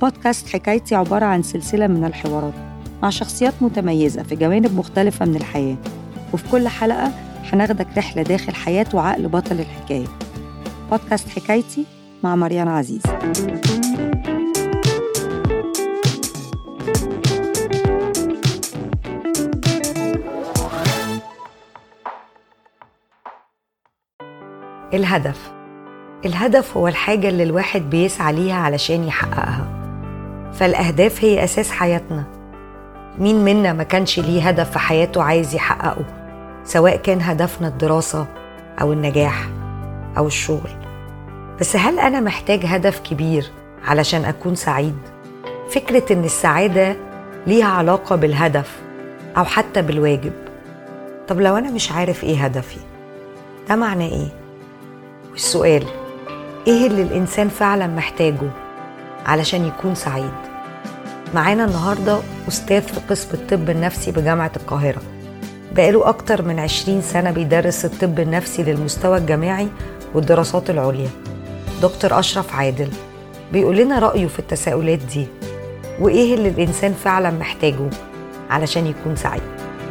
بودكاست حكايتي عبارة عن سلسلة من الحوارات مع شخصيات متميزة في جوانب مختلفة من الحياة وفي كل حلقة هناخدك رحلة داخل حياة وعقل بطل الحكاية بودكاست حكايتي مع مريان عزيز الهدف الهدف هو الحاجة اللي الواحد بيسعى ليها علشان يحققها فالأهداف هي أساس حياتنا مين منا ما كانش ليه هدف في حياته عايز يحققه سواء كان هدفنا الدراسة أو النجاح أو الشغل بس هل أنا محتاج هدف كبير علشان أكون سعيد؟ فكرة إن السعادة ليها علاقة بالهدف أو حتى بالواجب طب لو أنا مش عارف إيه هدفي ده معناه إيه؟ والسؤال ايه اللي الانسان فعلا محتاجه علشان يكون سعيد معانا النهارده استاذ في قسم الطب النفسي بجامعه القاهره بقاله اكتر من 20 سنه بيدرس الطب النفسي للمستوى الجامعي والدراسات العليا دكتور اشرف عادل بيقول لنا رايه في التساؤلات دي وايه اللي الانسان فعلا محتاجه علشان يكون سعيد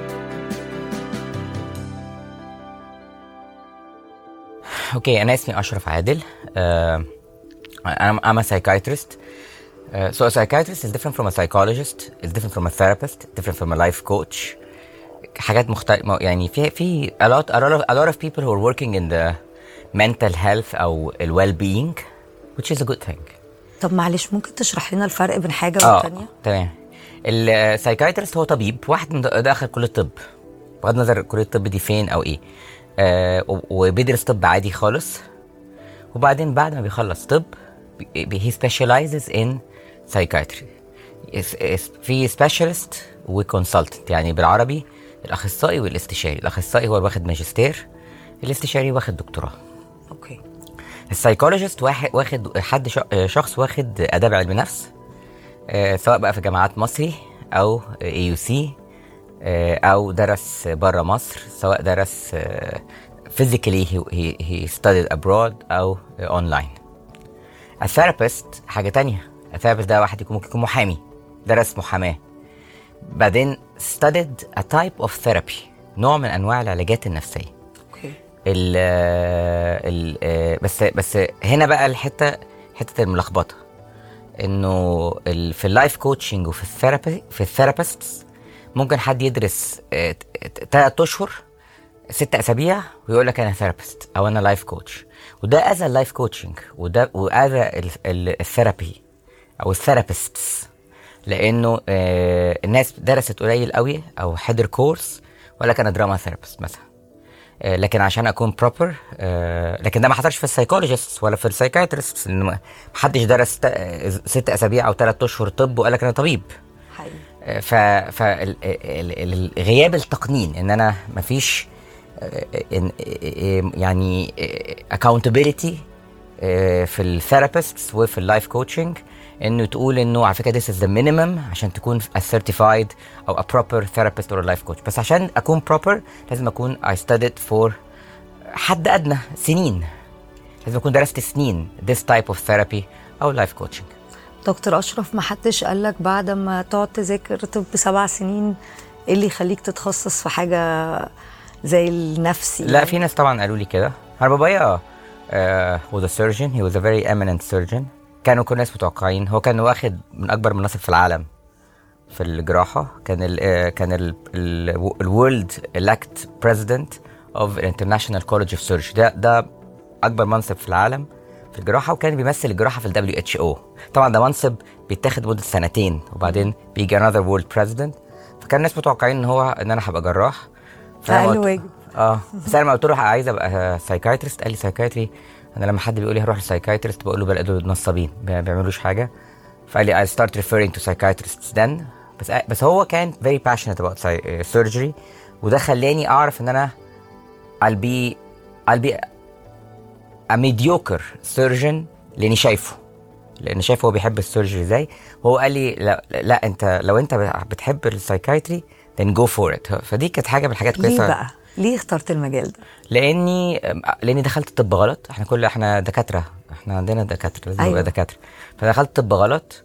اوكي انا اسمي اشرف عادل uh, I'm, I'm a psychiatrist uh, so a psychiatrist is different from a psychologist is different from a therapist different from a life coach حاجات مختلفة يعني في في a lot, a lot of a lot of people who are working in the mental health او ال well being which is a good thing طب معلش ممكن تشرح لنا الفرق بين حاجه اه والتانيه تمام السايكايترست هو طبيب واحد من داخل كليه الطب بغض النظر كليه الطب دي فين او ايه آه وبيدرس طب عادي خالص وبعدين بعد ما بيخلص طب هي سبيشاليزز ان سايكايتري في سبيشالست وكونسلتنت يعني بالعربي الاخصائي والاستشاري الاخصائي هو واخد ماجستير الاستشاري واخد دكتوراه اوكي السايكولوجيست واحد واخد حد شخص واخد اداب علم نفس آه سواء بقى في جامعات مصري او اي يو سي او درس بره مصر سواء درس physically he, he, he studied abroad او اونلاين الثيرابيست حاجه تانية الثيرابيست ده واحد يكون ممكن يكون محامي درس محاماه بعدين studied a type of therapy نوع من انواع العلاجات النفسيه اوكي ال ال بس بس هنا بقى الحته حته الملخبطه انه ال- في اللايف كوتشنج وفي الثيرابي في الثيرابيستس ممكن حد يدرس ثلاث اشهر ست اسابيع ويقول لك انا ثيرابيست او انا لايف كوتش وده اذى اللايف كوتشنج وده واذى ال- ال- الثيرابي او الثيرابيستس لانه آه، الناس درست قليل قوي او حضر كورس ولا لك انا دراما ثيرابيست مثلا آه، لكن عشان اكون بروبر لكن ده ما حصلش في السايكولوجيست ولا في السايكايترست لان ما حدش درس تا- آه، ست اسابيع او ثلاث اشهر طب وقال لك انا طبيب حقيقي ف ف ال- ال- ال- غياب التقنين ان انا مفيش آه، إن- آه، يعني accountability آه، في الثيرابيست وفي اللايف كوتشنج انه تقول انه على فكره this is the minimum عشان تكون a certified او a proper therapist or a life coach بس عشان اكون proper لازم اكون I studied for حد ادنى سنين لازم اكون درست سنين this type of therapy او life coaching دكتور اشرف ما حدش قال لك بعد ما تقعد تذاكر طب سبع سنين ايه اللي يخليك تتخصص في حاجه زي النفسي لا في ناس طبعا قالوا لي كده انا بابايا uh, was a surgeon he was a very eminent surgeon كانوا كل الناس متوقعين هو كان واخد من اكبر مناصب في العالم في الجراحه كان ال آه، كان ال الورلد elect president of international college of surgery ده ده اكبر منصب في العالم في الجراحه وكان بيمثل الجراحه في الدبليو اتش او طبعا ده منصب بيتاخد مده سنتين وبعدين بيجي another world president فكان الناس متوقعين ان هو ان انا هبقى جراح فأنا اقل قلت- واجب اه بس انا لما قلت له عايز ابقى سايكايترست قال لي سايكايتري انا لما حد بيقول لي هروح لسايكايترست بقول له بلا دول نصابين ما بيعملوش حاجه فقال لي I start referring to psychiatrists then بس بس هو كان very passionate about psy- surgery وده خلاني اعرف ان انا I'll be I'll be a mediocre surgeon لاني شايفه لان شايف هو بيحب السيرجري ازاي وهو قال لي لا, لا انت لو انت بتحب السايكايتري then go for it فدي كانت حاجه من الحاجات ليه كويسه بقى ليه اخترت المجال ده لاني لاني دخلت طب غلط احنا كل احنا دكاتره احنا عندنا دكاتره لازم أيوة. أيوة. دكاتره فدخلت طب غلط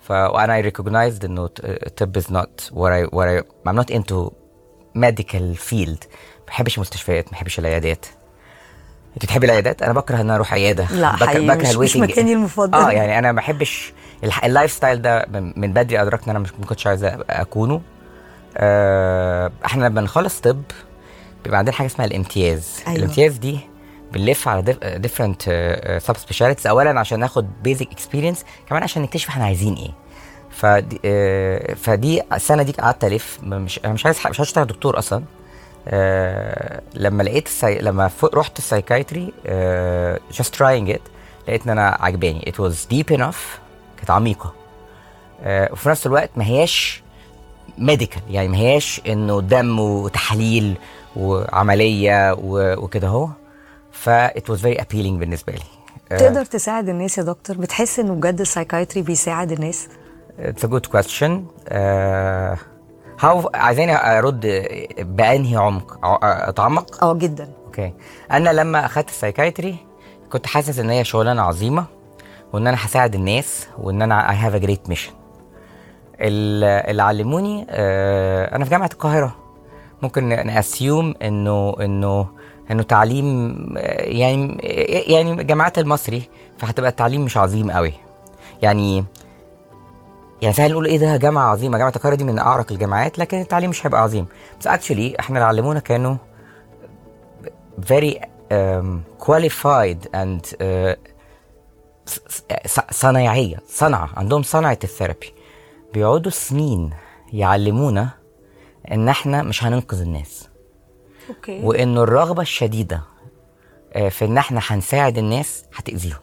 ف وانا I recognized انه ت- طب is not what I what I I'm not into medical field ما بحبش المستشفيات ما بحبش العيادات انت بتحبي العيادات انا بكره ان انا اروح عياده لا، بكره- حقيقي بكره مش- مش الويتنج. مكاني المفضل. اه يعني انا ما بحبش الح- اللايف ستايل ده من من بدري ادركت ان انا مش ما كنتش عايز اكونه آه احنا لما نخلص طب بيبقى عندنا حاجه اسمها الامتياز أيوة. أيوة. الامتياز دي بنلف على ديفرنت سب سبيشاليتيز اولا عشان ناخد بيزك اكسبيرينس كمان عشان نكتشف احنا عايزين ايه فدي آه فدي السنه دي قعدت الف مش انا مش عايز مش عايز اشتغل دكتور اصلا آه لما لقيت السي... لما ف... رحت السايكايتري آه just trying it لقيت ان انا عجباني it was deep enough كانت عميقه آه وفي نفس الوقت ما هياش ميديكال يعني ما هياش انه دم وتحاليل وعمليه و... وكده اهو ف it was very appealing بالنسبه لي آه، تقدر تساعد الناس يا دكتور بتحس انه بجد السايكايتري بيساعد الناس It's a good question. Uh, how عايزاني ارد بانهي عمق ع- اتعمق؟ اه جدا اوكي انا لما اخدت السايكايتري كنت حاسس ان هي شغلانه عظيمه وان انا هساعد الناس وان انا I have a great mission. ال- اللي علموني آه، انا في جامعه القاهره ممكن ناسيوم انه انه انه تعليم آه، يعني يعني جامعات المصري فهتبقى التعليم مش عظيم قوي يعني يعني سهل نقول ايه ده جامعه عظيمه جامعه القاهره دي من اعرق الجامعات لكن التعليم مش هيبقى عظيم بس اكشولي احنا اللي علمونا كانوا very um, qualified and uh, ص- ص- صنايعيه صنعه عندهم صنعه الثيرابي بيقعدوا سنين يعلمونا ان احنا مش هننقذ الناس اوكي وانه الرغبه الشديده آه، في ان احنا هنساعد الناس هتاذيهم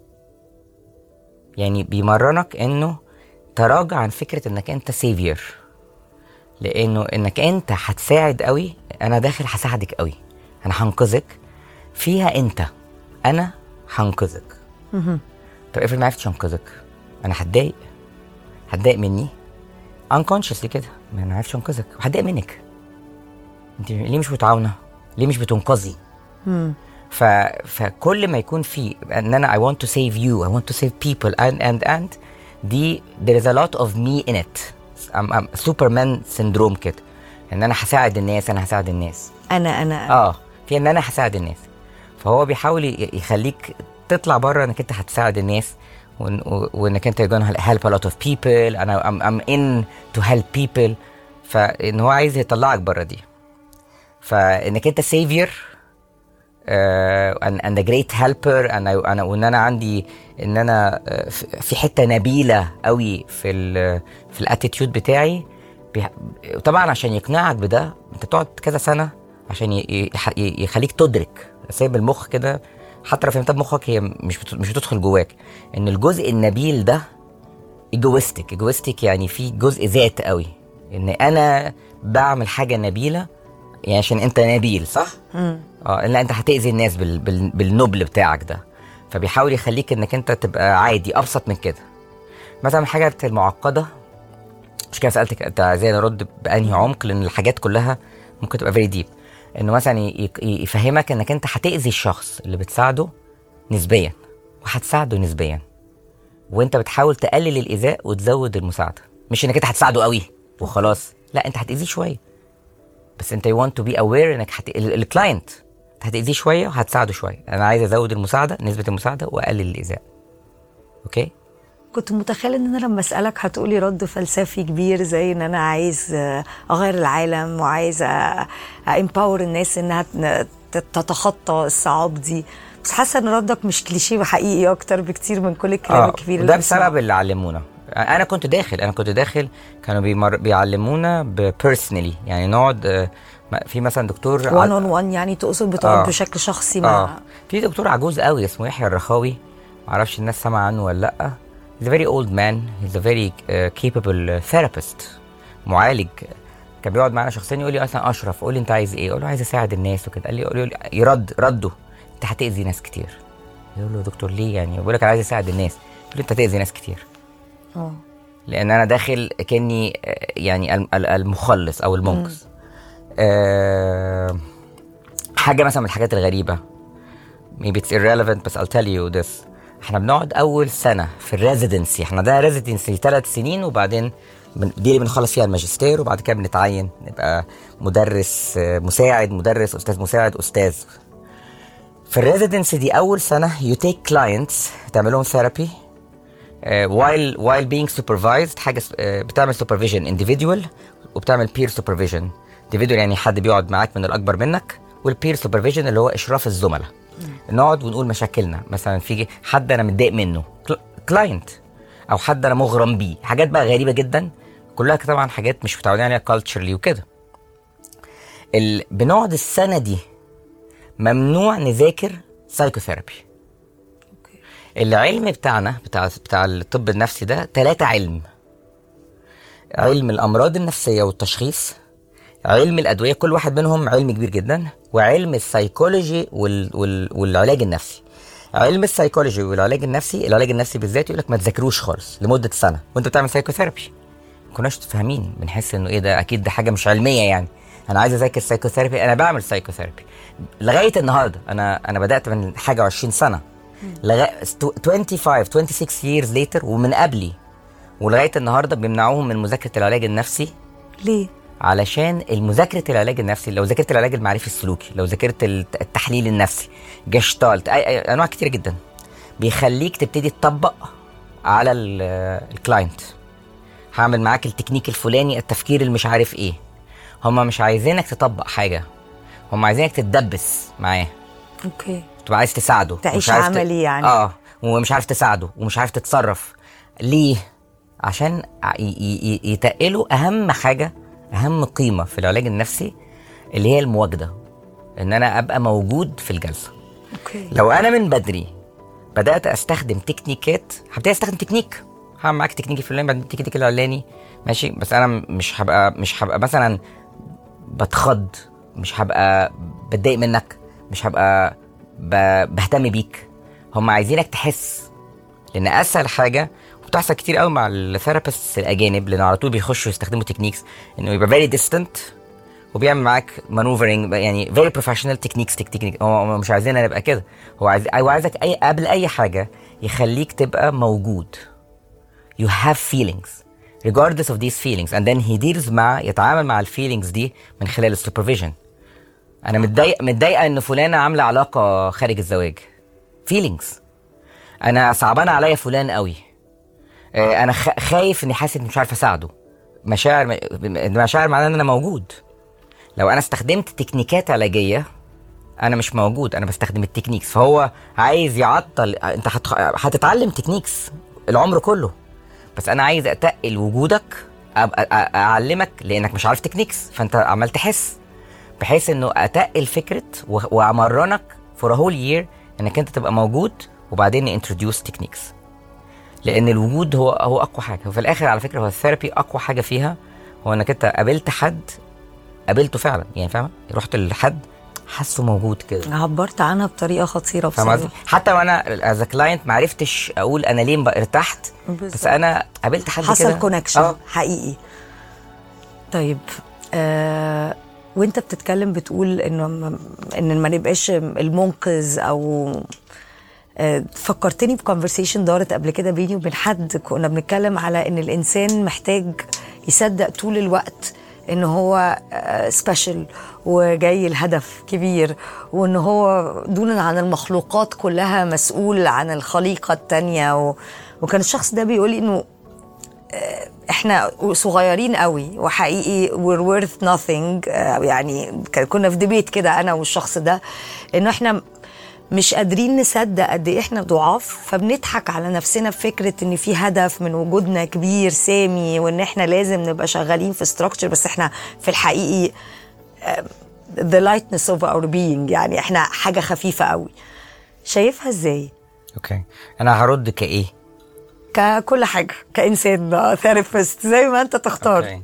يعني بيمرنك انه تراجع عن فكره انك انت سيفير لانه انك انت هتساعد قوي انا داخل هساعدك قوي انا هنقذك فيها انت انا هنقذك طب افرض ما عرفتش انقذك انا هتضايق هتضايق مني unconsciously كده ما انا عرفتش انقذك وهتضايق منك انت ليه مش متعاونه ليه مش بتنقذي ف... فكل ما يكون في ان انا I want to save you I want to save people and and and دي there is a lot of me in it I'm, I'm superman syndrome كده ان انا هساعد الناس انا هساعد الناس انا انا اه في ان انا هساعد الناس فهو بيحاول ي- يخليك تطلع بره انك انت هتساعد الناس وإن- و- وانك انت you're gonna help a lot of people انا I'm, I'm in to help people فان هو عايز يطلعك بره دي فانك انت savior uh, and, and a great helper انا انا وان انا عندي ان انا آه، في في حته نبيله قوي في ال في الاتيتيود بتاعي بيح- طبعا عشان يقنعك بده انت تقعد كذا سنه عشان ي- ي- يح- ي- يخليك تدرك سايب المخ كده حتى لو فهمتها بمخك هي مش بت- مش بتدخل جواك ان الجزء النبيل ده ايجوستيك ايجوستيك يعني في جزء ذات قوي ان انا بعمل حاجه نبيله يعني عشان انت نبيل صح؟ اه لا انت هتاذي الناس بال... بال... بالنبل بتاعك ده فبيحاول يخليك انك انت تبقى عادي ابسط من كده مثلا الحاجات المعقده مش كده سالتك انت ازاي نرد بانهي عمق لان الحاجات كلها ممكن تبقى فيري ديب انه مثلا ي... ي- يفهمك انك انت هتاذي الشخص اللي بتساعده نسبيا وهتساعده نسبيا وانت بتحاول تقلل الايذاء وتزود المساعده مش انك انت هتساعده قوي وخلاص لا انت هتاذيه شويه بس انت you want to be aware انك هت... الكلاينت هتاذيه شويه وهتساعده شويه انا عايز ازود المساعده نسبه المساعده واقلل الايذاء اوكي كنت متخيله ان انا لما اسالك هتقولي رد فلسفي كبير زي ان انا عايز آه، اغير العالم وعايز امباور الناس انها ت- تتخطى الصعاب دي بس حاسه ان ردك مش كليشيه وحقيقي اكتر بكتير من كل الكلام الكبير وده اللي بسمعه. بسبب اللي علمونا انا كنت داخل انا كنت داخل كانوا بيمر... بيعلمونا بيرسونالي يعني نقعد آه، ما- في مثلا دكتور وان اون وان يعني تقصد بتقعد آه. بشكل شخصي مع اه في دكتور عجوز قوي اسمه يحيى الرخاوي معرفش الناس سمع عنه ولا لا he's a very old man he's a very uh, capable therapist معالج كان بيقعد معانا شخصيا يقول لي مثلا اشرف قول لي انت عايز ايه اقول له عايز اساعد الناس وكده قال لي يقول لي يرد رده انت هتاذي ناس كتير يقول له دكتور ليه يعني بقول لك انا عايز اساعد الناس يقول لي انت هتاذي ناس كتير اه لان انا داخل كاني آه، يعني الم- ال- المخلص او المنقذ آه حاجه مثلا من الحاجات الغريبه maybe it's irrelevant بس I'll tell you this احنا بنقعد اول سنه في الريزيدنسي احنا ده ريزيدنسي ثلاث سنين وبعدين بن- دي اللي بنخلص فيها الماجستير وبعد كده بنتعين نبقى مدرس آه، مساعد مدرس استاذ مساعد استاذ في الريزيدنسي دي اول سنه يو تيك كلاينتس تعمل لهم ثيرابي وايل وايل بينج سوبرفايزد حاجه س- آه، بتعمل سوبرفيجن انديفيدوال وبتعمل بير سوبرفيجن انديفيدوال يعني حد بيقعد معاك من الاكبر منك والبير سوبرفيجن اللي هو اشراف الزملاء نقعد ونقول مشاكلنا مثلا في حد انا متضايق منه كلاينت او حد انا مغرم بيه حاجات بقى غريبه جدا كلها طبعا حاجات مش متعودين عليها كالتشرلي وكده ال... بنقعد السنه دي ممنوع نذاكر سايكوثيرابي العلم بتاعنا بتاع بتاع الطب النفسي ده ثلاثة علم علم الأمراض النفسية والتشخيص علم الأدوية كل واحد منهم علم كبير جدا وعلم السيكولوجي وال... وال... والعلاج النفسي علم السيكولوجي والعلاج النفسي العلاج النفسي بالذات يقول لك ما تذاكروش خالص لمدة سنة وانت بتعمل سايكوثيرابي ما كناش فاهمين بنحس انه ايه ده اكيد ده حاجة مش علمية يعني انا عايز اذاكر سايكوثيرابي انا بعمل سايكوثيرابي لغاية النهاردة انا انا بدأت من حاجة 20 سنة لغايه 25 26 years later ومن قبلي ولغايه النهارده بيمنعوهم من مذاكره العلاج النفسي ليه؟ علشان المذاكره العلاج النفسي لو ذاكرت العلاج المعرفي السلوكي لو ذاكرت الت- التحليل النفسي جشتالت أي أي انواع كتير جدا بيخليك تبتدي تطبق على ال- الكلاينت هعمل معاك التكنيك الفلاني التفكير اللي مش عارف ايه هما مش عايزينك تطبق حاجه هما عايزينك تتدبس معاه اوكي تبقى عايز تساعده تعيش ومش عارف ت- عملي يعني. اه ومش عارف تساعده ومش عارف تتصرف ليه عشان ع- ي- ي- ي- يتقلوا اهم حاجه اهم قيمه في العلاج النفسي اللي هي المواجده ان انا ابقى موجود في الجلسه اوكي لو انا من بدري بدات استخدم تكنيكات هبتدي استخدم تكنيك هعمل معاك تكنيك الفلاني بعدين التكنيك العلاني ماشي بس انا مش هبقى مش هبقى مثلا بتخض مش هبقى بتضايق منك مش هبقى ب- بهتم بيك هم عايزينك تحس لان اسهل حاجه وبتحصل كتير قوي مع الثيرابيست الاجانب لان على طول بيخشوا يستخدموا تكنيكس انه يبقى فيري ديستنت وبيعمل معاك مانوفرنج يعني فيري بروفيشنال تكنيكس تكنيك هو هو مش عايزيننا نبقى كده هو عايز هو عايزك اي قبل اي حاجه يخليك تبقى موجود you have feelings regardless of these feelings and then he deals مع يتعامل مع الفيلينجز دي من خلال السوبرفيجن انا متضايق متضايقه ان فلانه عامله علاقه خارج الزواج feelings انا صعبانه عليا فلان قوي آه، انا خ- خايف اني حاسس اني مش عارف اساعده مشاعر مشاعر معناها ان انا موجود لو انا استخدمت تكنيكات علاجيه انا مش موجود انا بستخدم التكنيكس فهو عايز يعطل انت هتخ... هتتعلم تكنيكس العمر كله بس انا عايز اتقل وجودك أبقى أ- اعلمك لانك مش عارف تكنيكس فانت عمال تحس بحيث انه اتقل فكره و- وامرنك فور هول يير انك انت تبقى موجود وبعدين انتروديوس تكنيكس لان الوجود هو هو اقوى حاجه وفي الاخر على فكره هو الثيرابي اقوى حاجه فيها هو انك انت قابلت حد قابلته فعلا يعني فاهمه رحت لحد حاسه موجود كده عبرت عنها بطريقه خطيره فاهم قصدي؟ بصراحه حتى وانا از كلاينت ما عرفتش اقول انا ليه بقى ارتحت بس بالظبط. انا قابلت حد كده حصل كونكشن اه حقيقي طيب آه وانت بتتكلم بتقول انه م- ان ما نبقاش المنقذ او آه فكرتني بكونفرسيشن دارت قبل كده بيني وبين حد كنا بنتكلم على ان الانسان محتاج يصدق طول الوقت ان هو سبيشال وجاي الهدف كبير وان هو دونا عن المخلوقات كلها مسؤول عن الخليقه التانية و... وكان الشخص ده بيقول لي انه احنا صغيرين قوي وحقيقي we're worth nothing آه، يعني ك- كنا في ديبيت كده انا والشخص ده انه احنا مش قادرين نصدق قد ايه احنا ضعاف فبنضحك على نفسنا بفكره ان في هدف من وجودنا كبير سامي وان احنا لازم نبقى شغالين في ستراكشر بس احنا في الحقيقي آه، the lightness of our being يعني احنا حاجه خفيفه قوي شايفها ازاي اوكي انا هرد كايه ككل حاجه كانسان ثيرابيست زي ما انت تختار أوكي.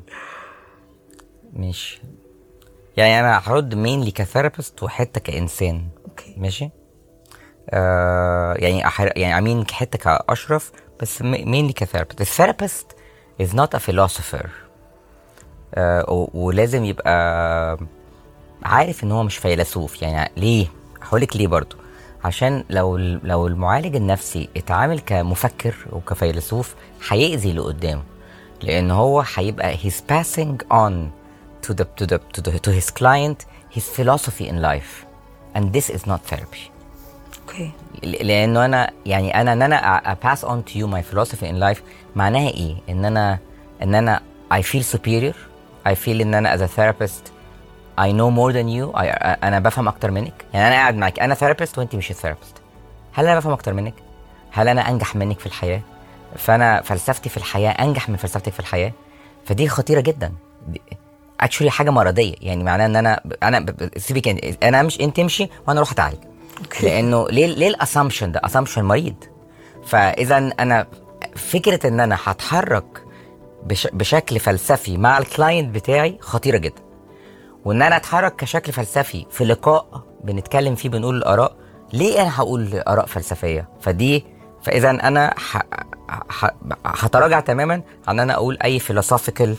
ماشي يعني انا هرد مينلي كثيرابيست وحته كانسان اوكي ماشي آه يعني أحر... يعني امين حته كاشرف بس مينلي كثيرابيست الثيرابيست is not a philosopher آه و- ولازم يبقى عارف ان هو مش فيلسوف يعني ليه هقولك ليه برضو عشان لو لو المعالج النفسي اتعامل كمفكر وكفيلسوف هيأذي اللي قدامه لان هو هيبقى he's passing on to the to the to, the, to his client his philosophy in life and this is not therapy اوكي ل- لانه انا يعني انا ان انا pass on to you my philosophy in life معناها ايه ان انا ان انا I feel superior I feel ان انا as a therapist I know more than you I, انا بفهم اكتر منك يعني انا قاعد معاك انا therapist وانت مش therapist هل انا بفهم اكتر منك هل انا انجح منك في الحياه فانا فلسفتي في الحياه انجح من فلسفتك في الحياه فدي خطيره جدا اكشولي حاجه مرضيه يعني معناها ان انا انا ب- ب- سيبك انت انا مش انت امشي وانا اروح اتعالج أوكي. لانه ليه ليه الاسامبشن ده اسامبشن مريض فاذا انا فكره ان انا هتحرك بش بشكل فلسفي مع الكلاينت بتاعي خطيره جدا وان انا اتحرك كشكل فلسفي في لقاء بنتكلم فيه بنقول الاراء ليه انا هقول اراء فلسفيه فدي فاذا انا ح... ح... هتراجع تماما عن ان انا اقول اي philosophical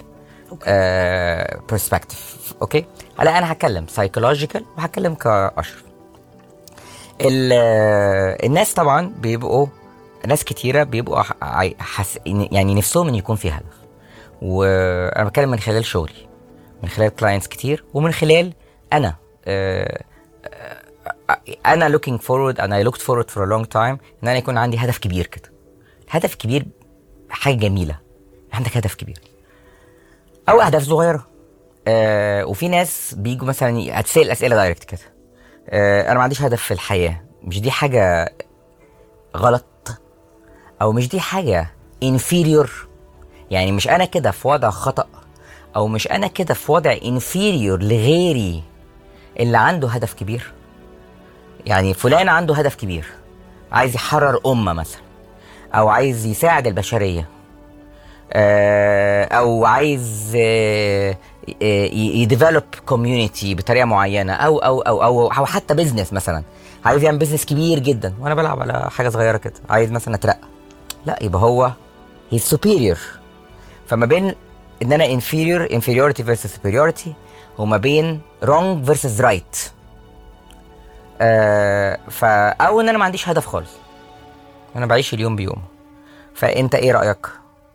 برسبكتيف اوكي هلا انا هتكلم سايكولوجيكال وهتكلم كاشرف ال- آه، الناس طبعا بيبقوا ناس كتيره بيبقوا ح- عاي- حس... يعني نفسهم ان يكون في هدف وانا بتكلم من خلال شغلي من خلال كلاينتس كتير ومن خلال انا آه، آه، انا looking forward and I looked forward for a long time ان انا يكون عندي هدف كبير كده هدف كبير حاجه جميله عندك هدف كبير او اهداف صغيره آه وفي ناس بيجوا مثلا هتسال اسئله دايركت كده آه انا ما عنديش هدف في الحياه مش دي حاجه غلط او مش دي حاجه inferior يعني مش انا كده في وضع خطا او مش انا كده في وضع inferior لغيري اللي عنده هدف كبير يعني فلان عنده هدف كبير عايز يحرر امه مثلا او عايز يساعد البشريه آه، او عايز يديفلوب كوميونتي بطريقه معينه او او او او, أو حتى بزنس مثلا عايز يعمل بزنس كبير جدا وانا بلعب على حاجه صغيره كده عايز مثلا اترقى لا يبقى هو هي superior فما بين ان انا inferior inferiority versus superiority وما بين wrong versus right آه فا او ان انا ما عنديش هدف خالص انا بعيش اليوم بيوم فانت ايه رايك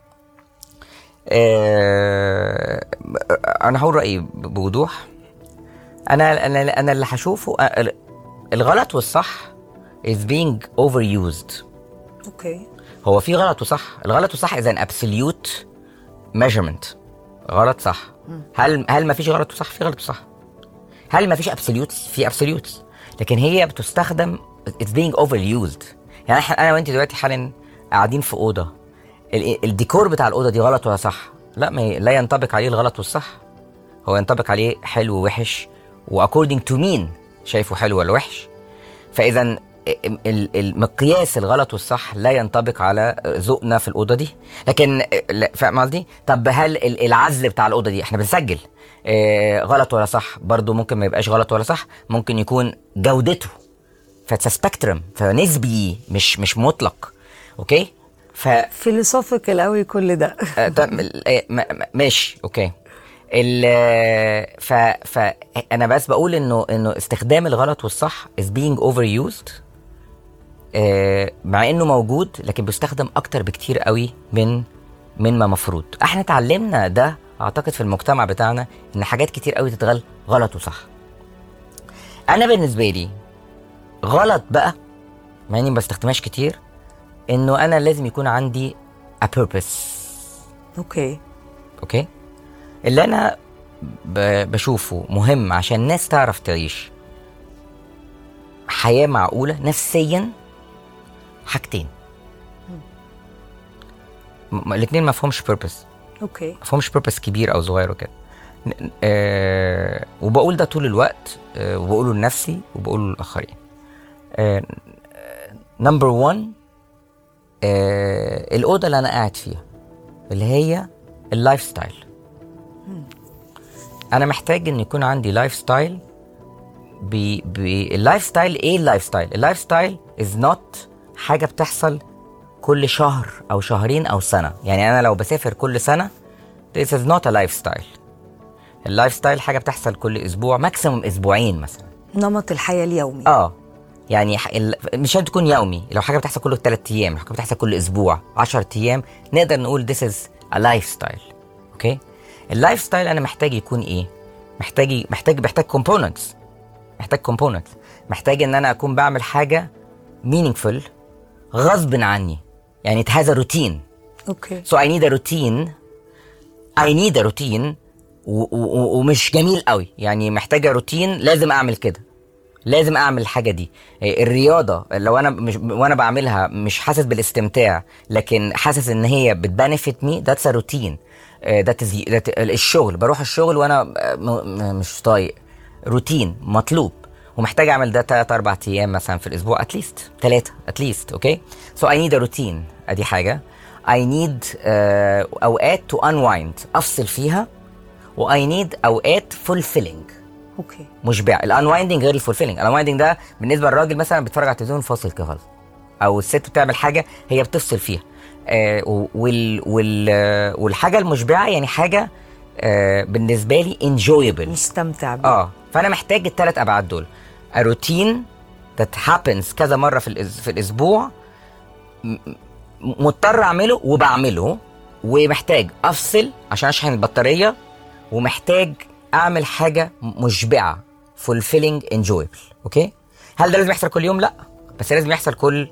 آه انا هقول رايي ب- بوضوح انا انا انا اللي هشوفه آه، الغلط والصح is being overused اوكي هو في غلط وصح الغلط والصح اذا absolute measurement غلط صح هل هل ما فيش غلط وصح في غلط وصح هل ما فيش absolutes في absolutes لكن هي بتستخدم it's being overused يعني احنا انا وانت دلوقتي حالا قاعدين في اوضه ال- الديكور بتاع الاوضه دي غلط ولا صح لا ما ي- لا ينطبق عليه الغلط والصح هو ينطبق عليه حلو ووحش واكوردنج تو مين شايفه حلو ولا وحش فاذا ال- ال- المقياس الغلط والصح لا ينطبق على ذوقنا في الاوضه دي لكن لا، فاهم قصدي طب هل ال- العزل بتاع الاوضه دي احنا بنسجل آه، غلط ولا صح برضو ممكن ما يبقاش غلط ولا صح ممكن يكون جودته فاتس سبيكترم فنسبي مش مش مطلق اوكي ف فيلوسوفيكال قوي كل ده آه، طب آه، ما- ما- ماشي اوكي ال ف ف انا بس بقول انه انه استخدام الغلط والصح is being overused آه، مع انه موجود لكن بيستخدم اكتر بكتير قوي من من ما مفروض احنا اتعلمنا ده اعتقد في المجتمع بتاعنا ان حاجات كتير قوي تتغل غلط وصح انا بالنسبه لي غلط بقى مع اني ما بستخدمهاش كتير انه انا لازم يكون عندي a purpose اوكي اوكي اللي انا ب- بشوفه مهم عشان الناس تعرف تعيش حياه معقوله نفسيا حاجتين م- الاثنين ما فيهمش بيربس اوكي ما فيهمش بيربس كبير او صغير وكده ن- آه وبقول ده طول الوقت آه وبقوله لنفسي وبقوله للاخرين نمبر 1 الاوضه اللي انا قاعد فيها اللي هي اللايف ستايل انا محتاج ان يكون عندي لايف ستايل ب ب اللايف ستايل ايه اللايف ستايل اللايف ستايل از نوت حاجه بتحصل كل شهر او شهرين او سنه يعني انا لو بسافر كل سنه this is not a lifestyle اللايف ستايل حاجه بتحصل كل اسبوع ماكسيموم اسبوعين مثلا نمط الحياه اليومي اه يعني ح- ال- مش شرط تكون يومي لو حاجه بتحصل كل ثلاث ايام لو حاجه بتحصل كل اسبوع 10 ايام نقدر نقول this is a lifestyle اوكي اللايف ستايل انا محتاج يكون ايه محتاج محتاج محتاج كومبوننتس محتاج كومبوننتس محتاج ان انا اكون بعمل حاجه meaningful غصب عني يعني it has a routine اوكي so I need a routine I need a routine و- و- و- ومش جميل قوي يعني محتاجه روتين لازم اعمل كده لازم اعمل الحاجه دي إيه، الرياضه لو انا مش وانا بعملها مش حاسس بالاستمتاع لكن حاسس ان هي بتبنفيت مي ذاتس ا روتين ذات الشغل بروح الشغل وانا آه، م- م- مش طايق روتين مطلوب ومحتاج اعمل ده تلات اربع ايام مثلا في الاسبوع اتليست ثلاثه اتليست اوكي سو اي نيد ا روتين ادي حاجه اي نيد اوقات تو انوايند افصل فيها واي نيد اوقات فولفيلينج اوكي مشبع الانوايندنج غير الفولفيلنج الانوايندنج ده بالنسبه للراجل مثلا بيتفرج على التلفزيون فاصل كده خالص او الست بتعمل حاجه هي بتفصل فيها آه و- وال وال آه، والحاجه المشبعه يعني حاجه آه بالنسبه لي انجويبل مستمتع بيه اه فانا محتاج الثلاث ابعاد دول روتين that happens كذا مره في الأس- في الاسبوع م- م- مضطر اعمله وبعمله ومحتاج افصل عشان اشحن البطاريه ومحتاج اعمل حاجه مشبعه fulfilling enjoyable اوكي هل ده لازم يحصل كل يوم لا بس لازم يحصل كل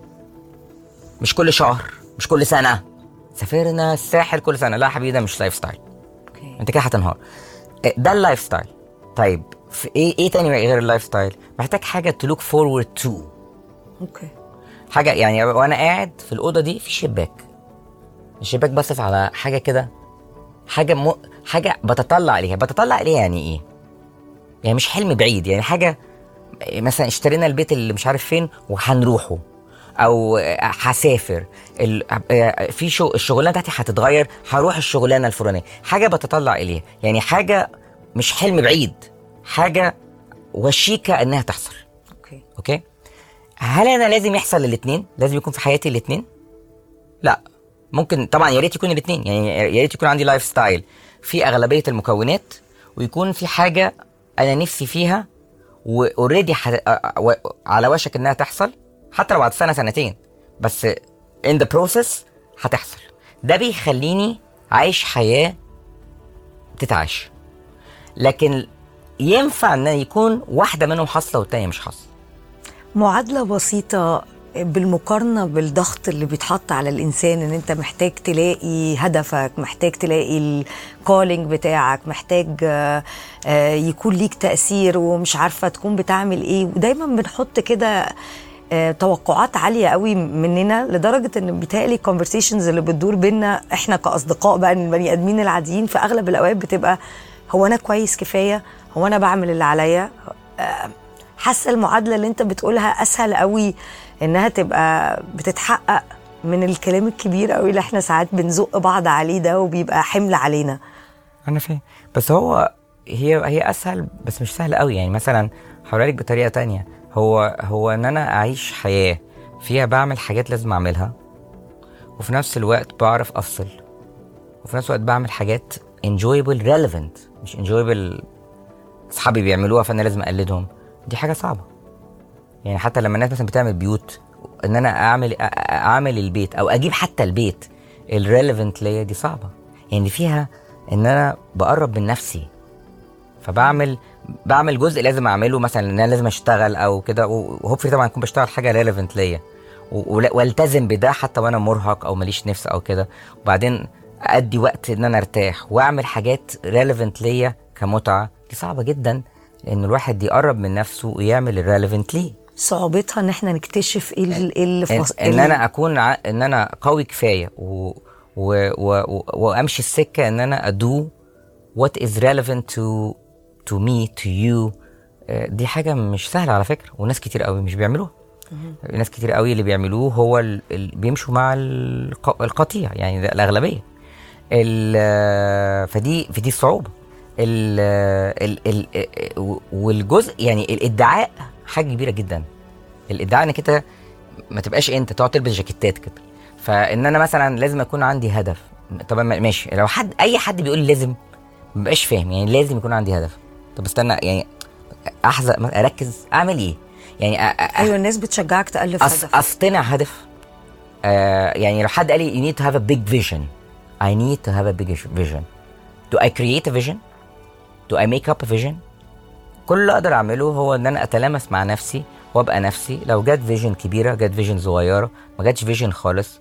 مش كل شهر مش كل سنه سافرنا الساحل كل سنه لا يا حبيبي ده مش لايف ستايل اوكي انت كده هتنهار إيه، ده اللايف ستايل طيب في ايه ايه تاني غير اللايف ستايل محتاج حاجه تو لوك فورورد تو اوكي حاجه يعني وانا قاعد في الاوضه دي في شباك الشباك بصف على حاجه كده حاجه م... حاجه بتطلع عليها بتطلع عليها يعني ايه يعني مش حلم بعيد يعني حاجه مثلا اشترينا البيت اللي مش عارف فين وهنروحه او هسافر ال... في شو الشغلانه بتاعتي هتتغير هروح الشغلانه الفلانيه حاجه بتطلع اليها يعني حاجه مش حلم بعيد حاجه وشيكه انها تحصل اوكي اوكي هل انا لازم يحصل الاثنين لازم يكون في حياتي الاثنين لا ممكن طبعا يا ريت يكون الاثنين يعني يا ريت يكون عندي لايف ستايل في اغلبيه المكونات ويكون في حاجه انا نفسي فيها واوريدي على وشك انها تحصل حتى لو بعد سنه سنتين بس in the process هتحصل ده بيخليني عايش حياه تتعاش لكن ينفع ان يكون واحده منهم حاصله والتانيه مش حاصله معادلة بسيطة بالمقارنة بالضغط اللي بيتحط على الإنسان إن أنت محتاج تلاقي هدفك محتاج تلاقي الكولينج بتاعك محتاج آه، آه، يكون ليك تأثير ومش عارفة تكون بتعمل إيه ودايما بنحط كده آه، توقعات عالية قوي مننا لدرجة إن بيتهيألي الكونفرسيشنز اللي بتدور بينا إحنا كأصدقاء بقى البني آدمين العاديين في أغلب الأوقات بتبقى هو أنا كويس كفاية هو أنا بعمل اللي عليا آه، حاسه المعادله اللي انت بتقولها اسهل قوي انها تبقى بتتحقق من الكلام الكبير قوي اللي احنا ساعات بنزق بعض عليه ده وبيبقى حمل علينا انا فاهم بس هو هي هي اسهل بس مش سهل قوي يعني مثلا هقولها لك بطريقه تانية هو هو ان انا اعيش حياه فيها بعمل حاجات لازم اعملها وفي نفس الوقت بعرف افصل وفي نفس الوقت بعمل حاجات enjoyable relevant مش enjoyable اصحابي بيعملوها فانا لازم اقلدهم دي حاجه صعبه يعني حتى لما الناس مثلا بتعمل بيوت ان انا اعمل أ- أ- اعمل البيت او اجيب حتى البيت الريليفنت ليا دي صعبه يعني فيها ان انا بقرب من نفسي فبعمل بعمل جزء لازم اعمله مثلا ان انا لازم اشتغل او كده وهوبفلي طبعا اكون بشتغل حاجه ريليفنت ليا و- ولا- والتزم بده حتى وانا مرهق او ماليش نفس او كده وبعدين ادي وقت ان انا ارتاح واعمل حاجات ريليفنت ليا كمتعه دي صعبه جدا لان الواحد يقرب من نفسه ويعمل الريليفنت ليه صعوبتها ان احنا نكتشف ايه ال- إيه اللي ان, فص... إن انا اكون ع... ان انا قوي كفايه و... و... و... و... وامشي السكه ان انا ادو what is relevant to to me to you آه، دي حاجه مش سهله على فكره وناس كتير قوي مش بيعملوها ناس كتير قوي اللي بيعملوه هو ال... ال... بيمشوا مع الق... القطيع يعني ده الاغلبيه ال... آه، فدي فدي الصعوبه ال... ال... ال... ال... والجزء يعني الادعاء حاجه كبيره جدا الادعاء انك انت ما تبقاش انت تقعد تلبس جاكيتات كده فان انا مثلا لازم اكون عندي هدف طب ما- ماشي لو حد اي حد بيقول لي لازم ما بقاش فاهم يعني لازم يكون عندي هدف طب استنى يعني احزق اركز اعمل ايه يعني أ- أ- ايوه الناس بتشجعك تالف أص... هدف اصطنع هدف آه يعني لو حد قال لي you need to have a big vision I need to have a big vision do I create a vision do I make up a vision كل اللي اقدر اعمله هو ان انا اتلامس مع نفسي وابقى نفسي لو جت فيجن كبيره جت فيجن صغيره ما جاتش فيجن خالص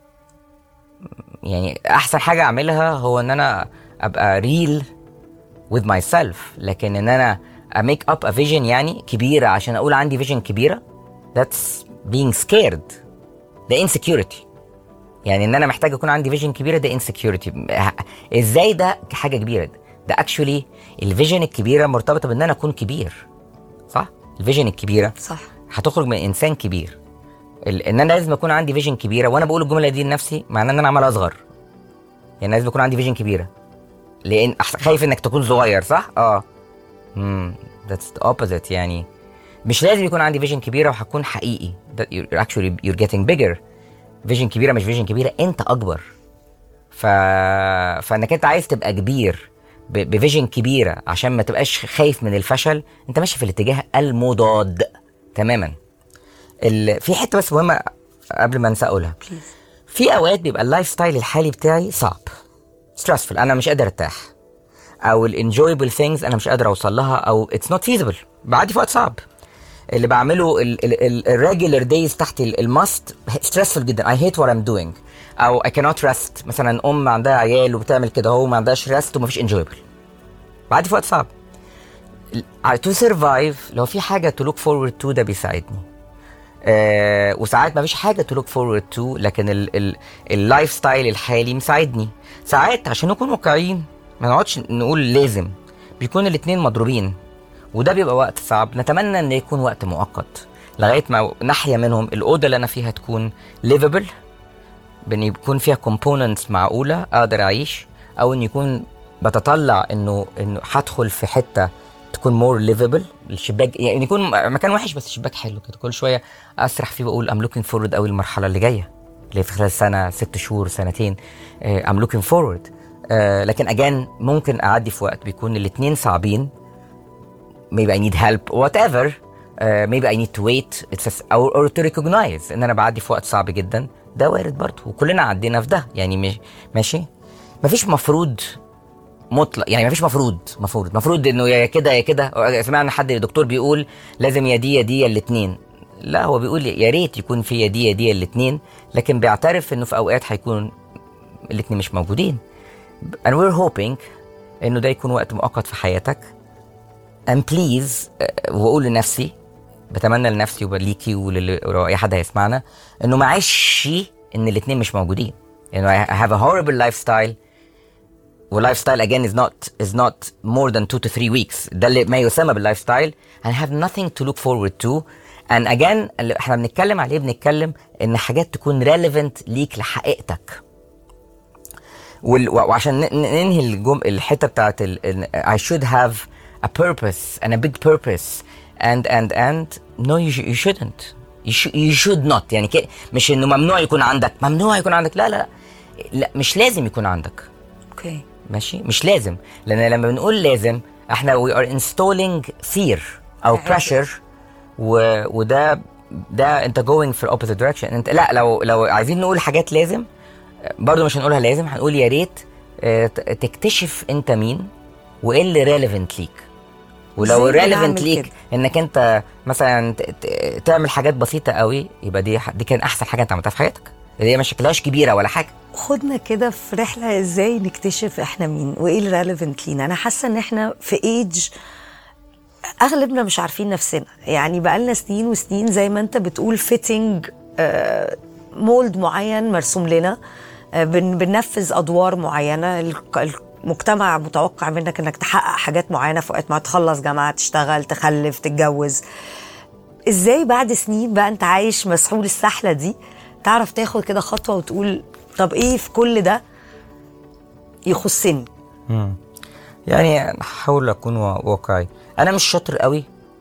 يعني احسن حاجه اعملها هو ان انا ابقى ريل with myself لكن ان انا اميك اب ا فيجن يعني كبيره عشان اقول عندي فيجن كبيره that's being scared ده insecurity يعني ان انا محتاج يكون عندي فيجن كبيره ده insecurity ازاي ده حاجه كبيره ده اكشولي الفيجن الكبيره مرتبطه بان انا اكون كبير صح الفيجن الكبيره صح هتخرج من انسان كبير ال- ان انا لازم يكون عندي فيجن كبيره وانا بقول الجمله دي لنفسي معناه ان انا عمال اصغر يعني لازم يكون عندي فيجن كبيره لان أحس- خايف انك تكون صغير صح اه امم ذاتس ذا اوبوزيت يعني مش لازم يكون عندي فيجن كبيره وهكون حقيقي that you're actually you're getting bigger فيجن كبيره مش فيجن كبيره انت اكبر ف... فانك انت عايز تبقى كبير ب... بفيجن كبيره عشان ما تبقاش خايف من الفشل انت ماشي في الاتجاه المضاد تماما ال... في حته بس مهمه قبل ما انسى اقولها في اوقات بيبقى اللايف ستايل الحالي بتاعي صعب ستريسفul انا مش قادر ارتاح او الانجويبل ثينجز انا مش قادر اوصل لها او اتس نوت فيزبل بعدي في وقت صعب اللي بعمله الريجولر دايز تحت الماست ستريسفul جدا اي هيت وات ام دوينج او اي كانوت ريست مثلا ام عندها عيال وبتعمل كده هو ما عندهاش ريست ومفيش انجويبل بعدي في وقت صعب تو سرفايف لو في حاجه تو لوك فورورد تو ده بيساعدني آه وساعات ما فيش حاجه تو لوك فورورد تو لكن اللايف ستايل الحالي مساعدني ساعات عشان نكون واقعيين ما نقعدش نقول لازم بيكون الاثنين مضروبين وده بيبقى وقت صعب نتمنى ان يكون وقت مؤقت لغايه ما ناحيه منهم الاوضه اللي انا فيها تكون ليفبل بان يكون فيها كومبوننتس معقوله اقدر اعيش او ان يكون بتطلع انه انه هدخل في حته تكون مور ليفبل الشباك يعني يكون مكان وحش بس الشباك حلو كده كل شويه اسرح فيه واقول ام لوكينج فورورد قوي المرحله اللي جايه اللي في خلال سنه ست شهور سنتين ام لوكينج فورورد لكن اجان ممكن اعدي في وقت بيكون الاثنين صعبين maybe I need help whatever uh, maybe I need to wait it's a, or, or to recognize ان انا بعدي في وقت صعب جدا ده وارد برضه وكلنا عدينا في ده يعني مش ماشي مفيش مفروض مطلق يعني مفيش مفروض مفروض مفروض انه يا كده يا كده سمعنا حد دكتور بيقول لازم يا دي يا دي يا الاثنين لا هو بيقول يا ريت يكون في يا دي يا دي يا الاثنين لكن بيعترف انه في اوقات هيكون الاثنين مش موجودين and we're hoping انه ده يكون وقت مؤقت في حياتك and please واقول لنفسي بتمنى لنفسي وليكي ولأي حد هيسمعنا انه ما عيش ان الاثنين مش موجودين انه I have a horrible lifestyle واللايف ستايل again is not is not more than two to three weeks ده اللي ما يسمى باللايف ستايل and I have nothing to look forward to and again اللي احنا بنتكلم عليه بنتكلم ان حاجات تكون relevant ليك لحقيقتك وال- وعشان ن- ننهي الجم... الحته بتاعت ال... ال- I should have a purpose and a big purpose and and and no you, sh- you shouldn't you, sh- you should not يعني كده مش انه ممنوع يكون عندك ممنوع يكون عندك لا لا لا لا مش لازم يكون عندك اوكي ماشي مش لازم لان لما بنقول لازم احنا we are installing fear او pressure و... وده ده انت going في opposite direction انت لا لو لو عايزين نقول حاجات لازم برضه مش هنقولها لازم هنقول يا ريت آه، ت- تكتشف انت مين وايه اللي ريليفنت ليك ولو إزاي بنعمل ريليفنت ليك كده؟ انك انت مثلا ت- ت- تعمل حاجات بسيطه قوي يبقى دي ح- دي كان احسن حاجه انت عملتها في حياتك هي ما شكلهاش كبيره ولا حاجه خدنا كده في رحله ازاي نكتشف احنا مين وايه الريليفنت لينا انا حاسه ان احنا في ايج اغلبنا مش عارفين نفسنا يعني بقالنا سنين وسنين زي ما انت بتقول فيتنج مولد معين مرسوم لنا آه، بن- بننفذ ادوار معينه الك- المجتمع متوقع منك انك تحقق حاجات معينه في وقت ما تخلص جامعه تشتغل تخلف تتجوز ازاي بعد سنين بقى انت عايش مسحول السحله دي تعرف تاخد كده خطوه وتقول طب ايه في كل ده يخصني يعني احاول اكون وا- واقعي انا مش شاطر قوي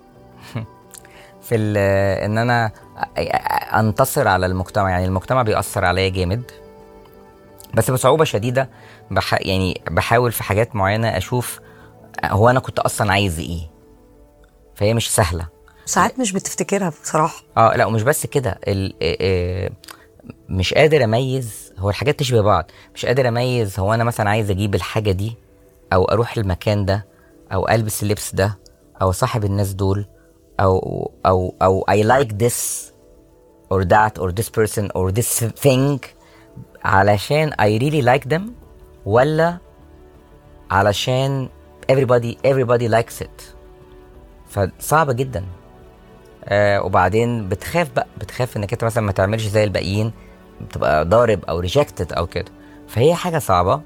في ال- ان انا أ- انتصر على المجتمع يعني المجتمع بيأثر عليا جامد بس بصعوبة شديدة بح يعني بحاول في حاجات معينة اشوف هو انا كنت اصلا عايز ايه فهي مش سهلة ساعات مش بتفتكرها بصراحه اه لا ومش بس كده ال... آه، آه، مش قادر اميز هو الحاجات تشبه بعض مش قادر اميز هو انا مثلا عايز اجيب الحاجه دي او اروح المكان ده او البس اللبس ده او صاحب الناس دول او او او I like this or that or this person or this thing علشان I really like them ولا علشان everybody everybody likes it فصعبة جدا آه وبعدين بتخاف بقى بتخاف انك انت مثلا ما تعملش زي الباقيين بتبقى ضارب او ريجكتد او كده فهي حاجة صعبة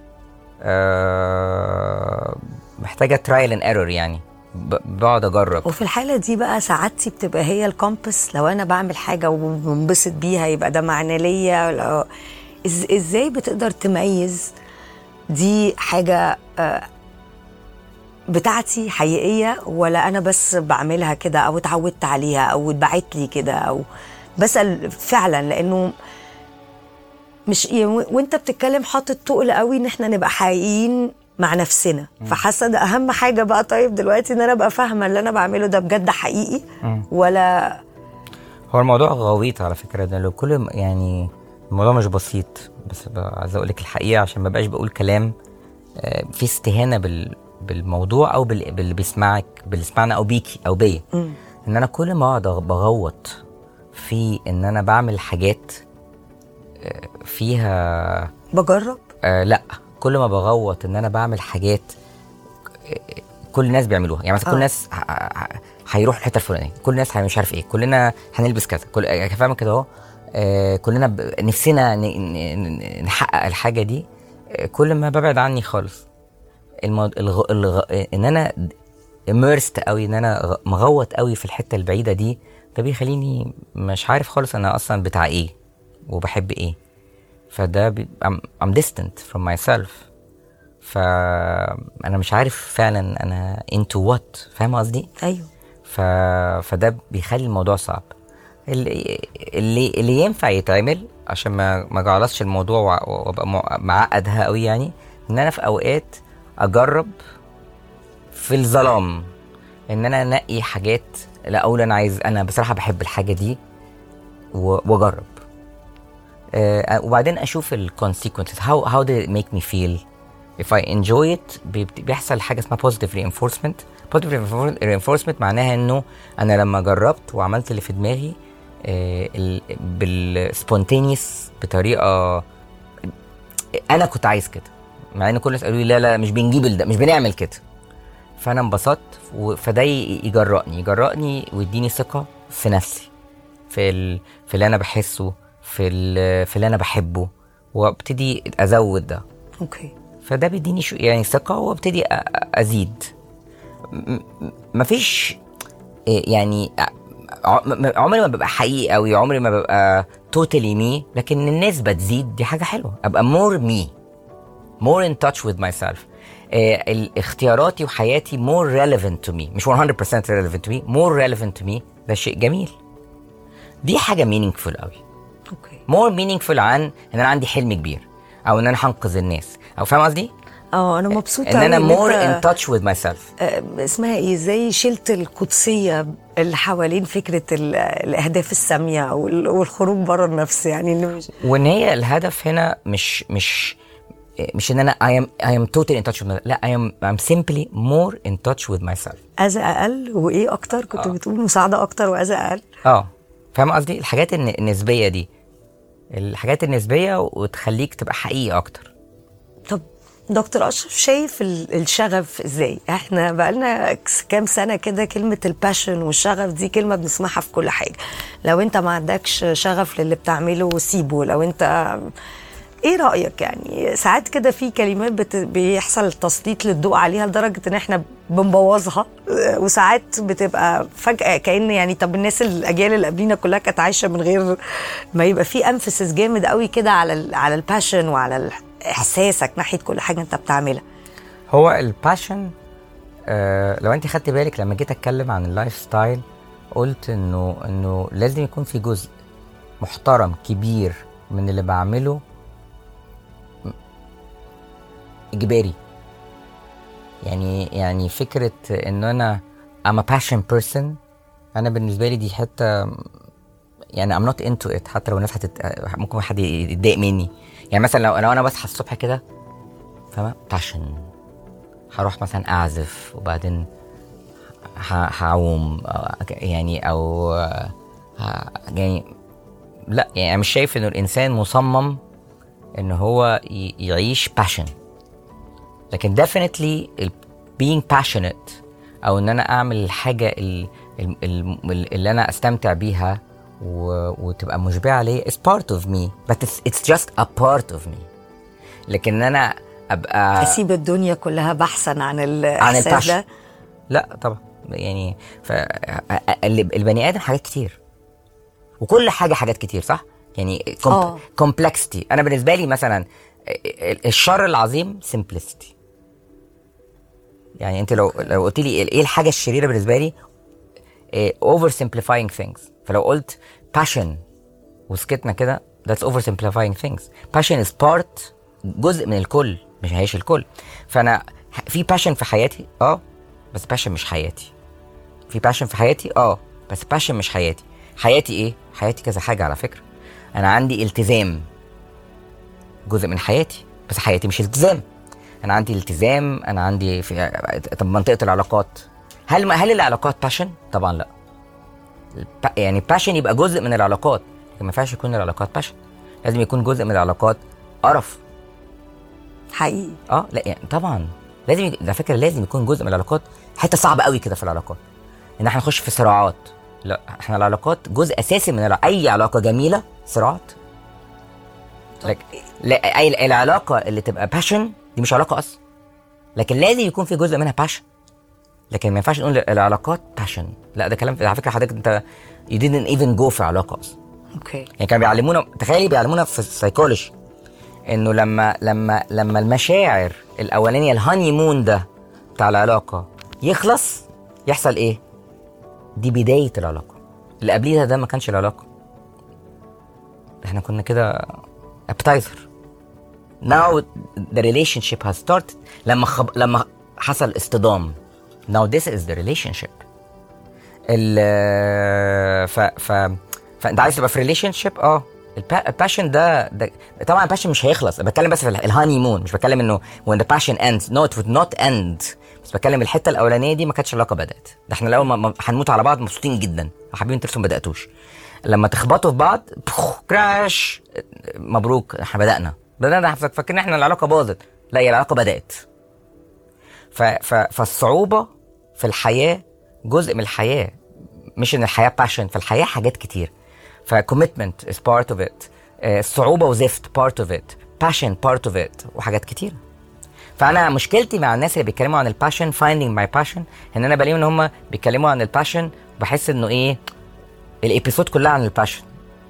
آه محتاجة ترايل اند ايرور يعني ب- بقعد اجرب وفي الحالة دي بقى سعادتي بتبقى هي الكومبس لو أنا بعمل حاجة وبنبسط بيها يبقى ده معنى ليا لو- إز إزاي بتقدر تميز دي حاجة آه، بتاعتي حقيقية ولا أنا بس بعملها كده أو اتعودت عليها أو اتبعت لي كده أو بسأل فعلا لأنه مش يعني وانت بتتكلم حاطط تقل قوي ان احنا نبقى حقيقيين مع نفسنا فحاسه ده اهم حاجه بقى طيب دلوقتي ان انا ابقى فاهمه اللي انا بعمله ده بجد حقيقي ولا هو الموضوع غويط على فكرة ده لو كل م- يعني الموضوع مش بسيط بس ب- عايز اقول لك الحقيقة عشان ما بقاش بقول كلام آه، في استهانة بال بالموضوع او بال- باللي بيسمعك باللي سمعنا او بيكي او بيا ان انا كل ما اقعد أغ- بغوط في ان انا بعمل حاجات آه، فيها بجرب آه لا كل ما بغوط ان انا بعمل حاجات آه، كل الناس بيعملوها يعني مثلا كل آه. الناس ه- ه- هيروحوا الحته الفلانيه كل الناس هي- مش عارف ايه كلنا هنلبس كذا كل آه، فاهم كده اهو آه، كلنا ب... نفسنا ن... ن... ن- نحقق الحاجه دي آه، كل ما ببعد عني خالص المو... الغ... الغ... ان انا immersed قوي ان انا غ- مغوط قوي في الحته البعيده دي ده بيخليني مش عارف خالص انا اصلا بتاع ايه وبحب ايه فده بي... I'm, I'm distant from myself فأنا مش عارف فعلا أنا into what فاهم قصدي؟ ايوه ف... فده بيخلي الموضوع صعب اللي اللي, اللي ينفع يتعمل عشان ما ما جعلصش الموضوع وع- وابقى مع- معقدها قوي يعني ان انا في اوقات اجرب في الظلام ان انا انقي حاجات لا اقول انا عايز انا بصراحه بحب الحاجه دي و- واجرب آه، وبعدين اشوف الكونسيكونسز how how did it make me feel if I enjoy it بيبت- بيحصل حاجه اسمها positive reinforcement positive reinfor- reinforcement معناها انه انا لما جربت وعملت اللي في دماغي آه، ال- بالسبونتينيوس بطريقه انا كنت عايز كده مع ان كل الناس قالوا لي لا لا مش بنجيب ده مش بنعمل كده فانا انبسطت و- فده ي- يجرأني يجرأني ويديني ثقه في نفسي في ال... في اللي انا بحسه في ال... في اللي انا بحبه وابتدي ازود ده اوكي فده بيديني شو يعني ثقه وابتدي أ- أ- ازيد م- م- مفيش إيه يعني ع- م- عمري ما ببقى حقيقي قوي عمري ما ببقى توتالي مي لكن النسبه تزيد دي حاجه حلوه ابقى مور مي more in touch with myself آه، ال- اختياراتي وحياتي more relevant to me مش 100% relevant to me more relevant to me ده شيء جميل دي حاجه meaningful قوي اوكي more meaningful عن ان انا عندي حلم كبير او ان انا هنقذ الناس او فاهم قصدي اه انا مبسوطه ان انا أوي more أنت- in touch with myself آه، اسمها ايه زي شلت القدسيه اللي حوالين فكره ال- الاهداف الساميه وال- والخروج بره النفس يعني إنه مش وان هي الهدف هنا مش مش مش ان انا I am I am totally in touch with myself لا I am I'm simply more in touch with myself اذى اقل وايه اكتر كنت آه. بتقول مساعده اكتر واذى اقل اه فاهم قصدي الحاجات الن- النسبيه دي الحاجات النسبيه وتخليك تبقى حقيقي اكتر طب دكتور اشرف شايف ال- الشغف ازاي احنا بقالنا كس- كام سنه كده كلمه الباشن والشغف دي كلمه بنسمعها في كل حاجه لو انت ما عندكش شغف للي بتعمله سيبه لو انت ايه رايك يعني ساعات كده في كلمات بت... بيحصل تسليط للضوء عليها لدرجه ان احنا بنبوظها آه، وساعات بتبقى فجاه كان يعني طب الناس الاجيال اللي قبلينا كلها كانت عايشه من غير ما يبقى في امفسس جامد قوي كده على ال... على الباشن وعلى ال- احساسك ناحيه كل حاجه انت بتعملها هو الباشن آه لو انت خدت بالك لما جيت اتكلم عن اللايف ستايل قلت انه انه لازم يكون في جزء محترم كبير من اللي بعمله م- اجباري يعني يعني فكره ان انا I'm a passion person انا بالنسبه لي دي حته يعني ام نوت انتو ات حتى لو الناس هتت... ممكن حد يتضايق مني يعني مثلا لو لو انا بصحى الصبح كده فاهمه باشن هروح مثلا اعزف وبعدين ه- هعوم آه، يعني او آه، ه- يعني لا يعني انا مش شايف انه الانسان مصمم ان هو ي- يعيش passion لكن definitely ال being passionate او ان انا اعمل الحاجه ال- ال- ال- اللي انا استمتع بيها و... وتبقى مشبعه ليا is part of me but it's, it's just a part of me لكن ان انا ابقى اسيب الدنيا كلها بحثا عن الاحساس الباشن. ده لا طبعا يعني ف ال- البني ادم حاجات كتير وكل حاجه حاجات كتير صح يعني آه. كومبلكسيتي انا بالنسبه لي مثلا ال- الشر العظيم سمبلسيتي يعني انت لو لو قلت لي ايه الحاجه الشريره بالنسبه لي اوفر simplifying things فلو قلت passion وسكتنا كده that's over simplifying things passion is part جزء من الكل مش هيعيش الكل فانا ح- في passion في حياتي اه بس passion مش حياتي في passion في حياتي اه بس passion مش حياتي حياتي ايه حياتي كذا حاجه على فكره انا عندي التزام جزء من حياتي بس حياتي مش التزام انا عندي التزام انا عندي في طب منطقه العلاقات هل هل العلاقات باشن طبعا لا الب- يعني باشن يبقى جزء من العلاقات لكن ما ينفعش يكون العلاقات باشن لازم يكون جزء من العلاقات قرف حقيقي اه لا يعني طبعا لازم ي- على فكره لازم يكون جزء من العلاقات حته صعبه قوي كده في العلاقات ان احنا نخش في صراعات لا احنا العلاقات جزء اساسي من الع... اي علاقه جميله صراعات لك لا اي العلاقه اللي تبقى باشن دي مش علاقه اصلا لكن لازم يكون في جزء منها باشن لكن ما ينفعش نقول العلاقات باشن لا ده كلام على فكره حضرتك انت you didn't even go في علاقه اصلا اوكي يعني كانوا بيعلمونا تخيلي بيعلمونا في السايكولوجي انه لما لما لما المشاعر الاولانيه الهاني مون ده بتاع العلاقه يخلص يحصل ايه؟ دي بدايه العلاقه اللي قبليها ده ما كانش العلاقه احنا كنا كده appetizer now the relationship has started لما خب... لما حصل اصطدام now this is the relationship ال ف ف فانت عايز تبقى في ريليشن شيب اه الباشن ده, ده طبعا الباشن مش هيخلص انا بتكلم بس في الهاني مون مش بتكلم انه when the passion ends no it would not end بس بتكلم الحته الاولانيه دي ما كانتش علاقه بدات ده احنا الاول ما- ما هنموت على بعض مبسوطين جدا حابين انتوا لسه ما بداتوش لما تخبطوا في بعض بخ، كراش مبروك احنا بدانا بدانا فاكرين احنا العلاقه باظت لا هي العلاقه بدات ف ف فالصعوبه في الحياه جزء من الحياه مش ان الحياه باشن في الحياه حاجات كتير فكوميتمنت از بارت اوف ات الصعوبه وزفت بارت اوف ات باشن بارت اوف ات وحاجات كتير فانا مشكلتي مع الناس اللي بيتكلموا عن الباشن فايندينج ماي باشن ان انا بلاقيهم ان هم بيتكلموا عن الباشن بحس انه ايه الابيسود كلها عن الباشن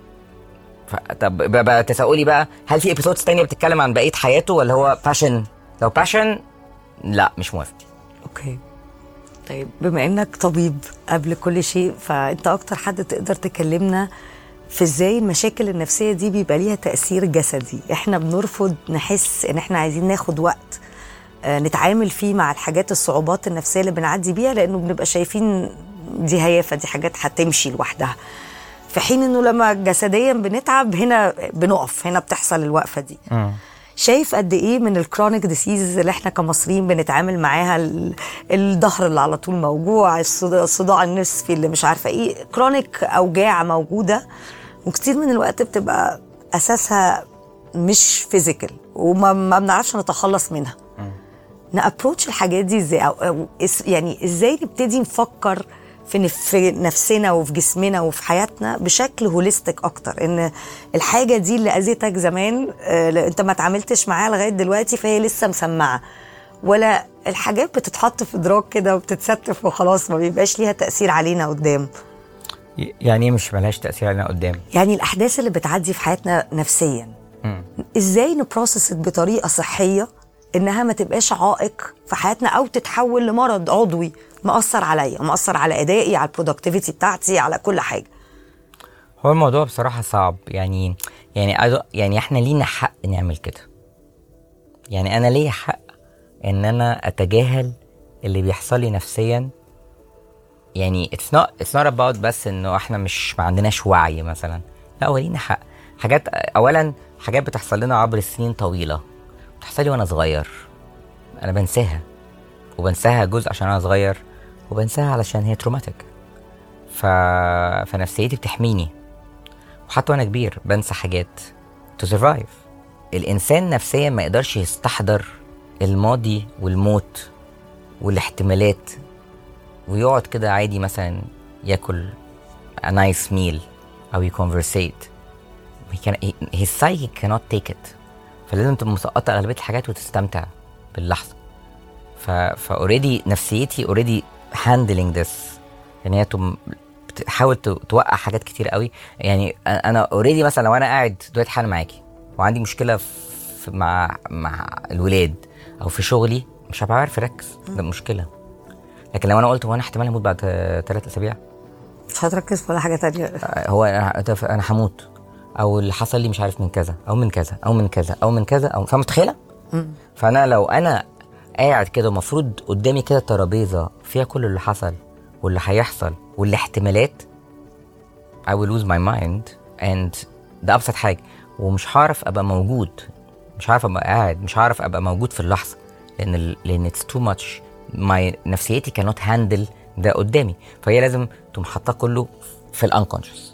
ف- طب ب- بقى تسألي بقى هل في ابيسودز تانية بتتكلم عن بقيه حياته ولا هو باشن لو باشن لا مش موافق اوكي طيب بما انك طبيب قبل كل شيء فانت اكتر حد تقدر تكلمنا في ازاي المشاكل النفسيه دي بيبقى ليها تاثير جسدي احنا بنرفض نحس ان احنا عايزين ناخد وقت آه، نتعامل فيه مع الحاجات الصعوبات النفسيه اللي بنعدي بيها لانه بنبقى شايفين دي هيافه دي حاجات هتمشي لوحدها في حين انه لما جسديا بنتعب هنا بنقف هنا بتحصل الوقفه دي شايف قد ايه من الكرونيك ديسيز اللي احنا كمصريين بنتعامل معاها ال- الظهر اللي على طول موجوع الصداع, الصداع النصفي اللي مش عارفه ايه كرونيك اوجاع موجوده وكتير من الوقت بتبقى اساسها مش فيزيكال وما ما بنعرفش نتخلص منها نابروتش الحاجات دي ازاي أو أو إس- يعني ازاي نبتدي نفكر في نف- في نفسنا وفي جسمنا وفي حياتنا بشكل هوليستيك اكتر ان الحاجه دي اللي اذيتك زمان آه، لا، انت ما تعاملتش معاها لغايه دلوقتي فهي لسه مسمعه ولا الحاجات بتتحط في دراج كده وبتتستف وخلاص ما بيبقاش ليها تاثير علينا قدام يعني ايه مش ملهاش تاثير علينا قدام يعني الاحداث اللي بتعدي في حياتنا نفسيا ازاي نبروسس بطريقه صحيه انها ما تبقاش عائق في حياتنا او تتحول لمرض عضوي مأثر عليا مأثر على ادائي على البرودكتيفيتي بتاعتي على كل حاجه هو الموضوع بصراحة صعب يعني يعني I don't- يعني احنا لينا حق نعمل كده يعني انا ليا حق ان انا اتجاهل اللي بيحصل لي نفسيا يعني اتس نوت اتس نوت اباوت بس انه احنا مش ما عندناش وعي مثلا لا هو لينا حق حاجات اولا حاجات بتحصل لنا عبر سنين طويله بتحصل لي وانا صغير انا بنساها وبنساها جزء عشان انا صغير وبنساها علشان هي تروماتيك ف... فنفسيتي بتحميني وحتى وانا كبير بنسى حاجات تو سرفايف الانسان نفسيا ما يقدرش يستحضر الماضي والموت والاحتمالات ويقعد كده عادي مثلا ياكل a nice meal او يكونفرسيت he can, he- his psyche cannot take it فلازم تبقى مسقطه اغلبيه الحاجات وتستمتع باللحظه ف ف already نفسيتي already handling this ان هي تم بتحاول تو- توقع حاجات كتير قوي يعني أ- انا اوريدي مثلا لو انا قاعد دلوقتي حالا معاكي وعندي مشكله في مع مع الولاد او في شغلي مش هبقى عارف اركز ده مشكله لكن لو انا قلت هو انا احتمال اموت بعد ثلاث اسابيع مش هتركز في ولا حاجه تانية آه، هو انا أنت- انا هموت او اللي حصل لي مش عارف من كذا او من كذا او من كذا او من كذا او فمتخيله فانا لو انا قاعد كده المفروض قدامي كده ترابيزه فيها كل اللي حصل واللي هيحصل والاحتمالات I will lose my mind and ده ابسط حاجه ومش هعرف ابقى موجود مش هعرف ابقى قاعد مش هعرف ابقى موجود في اللحظه لان ال... لان it's too much my نفسيتي cannot handle ده قدامي فهي لازم تقوم حاطاه كله في الانكونشس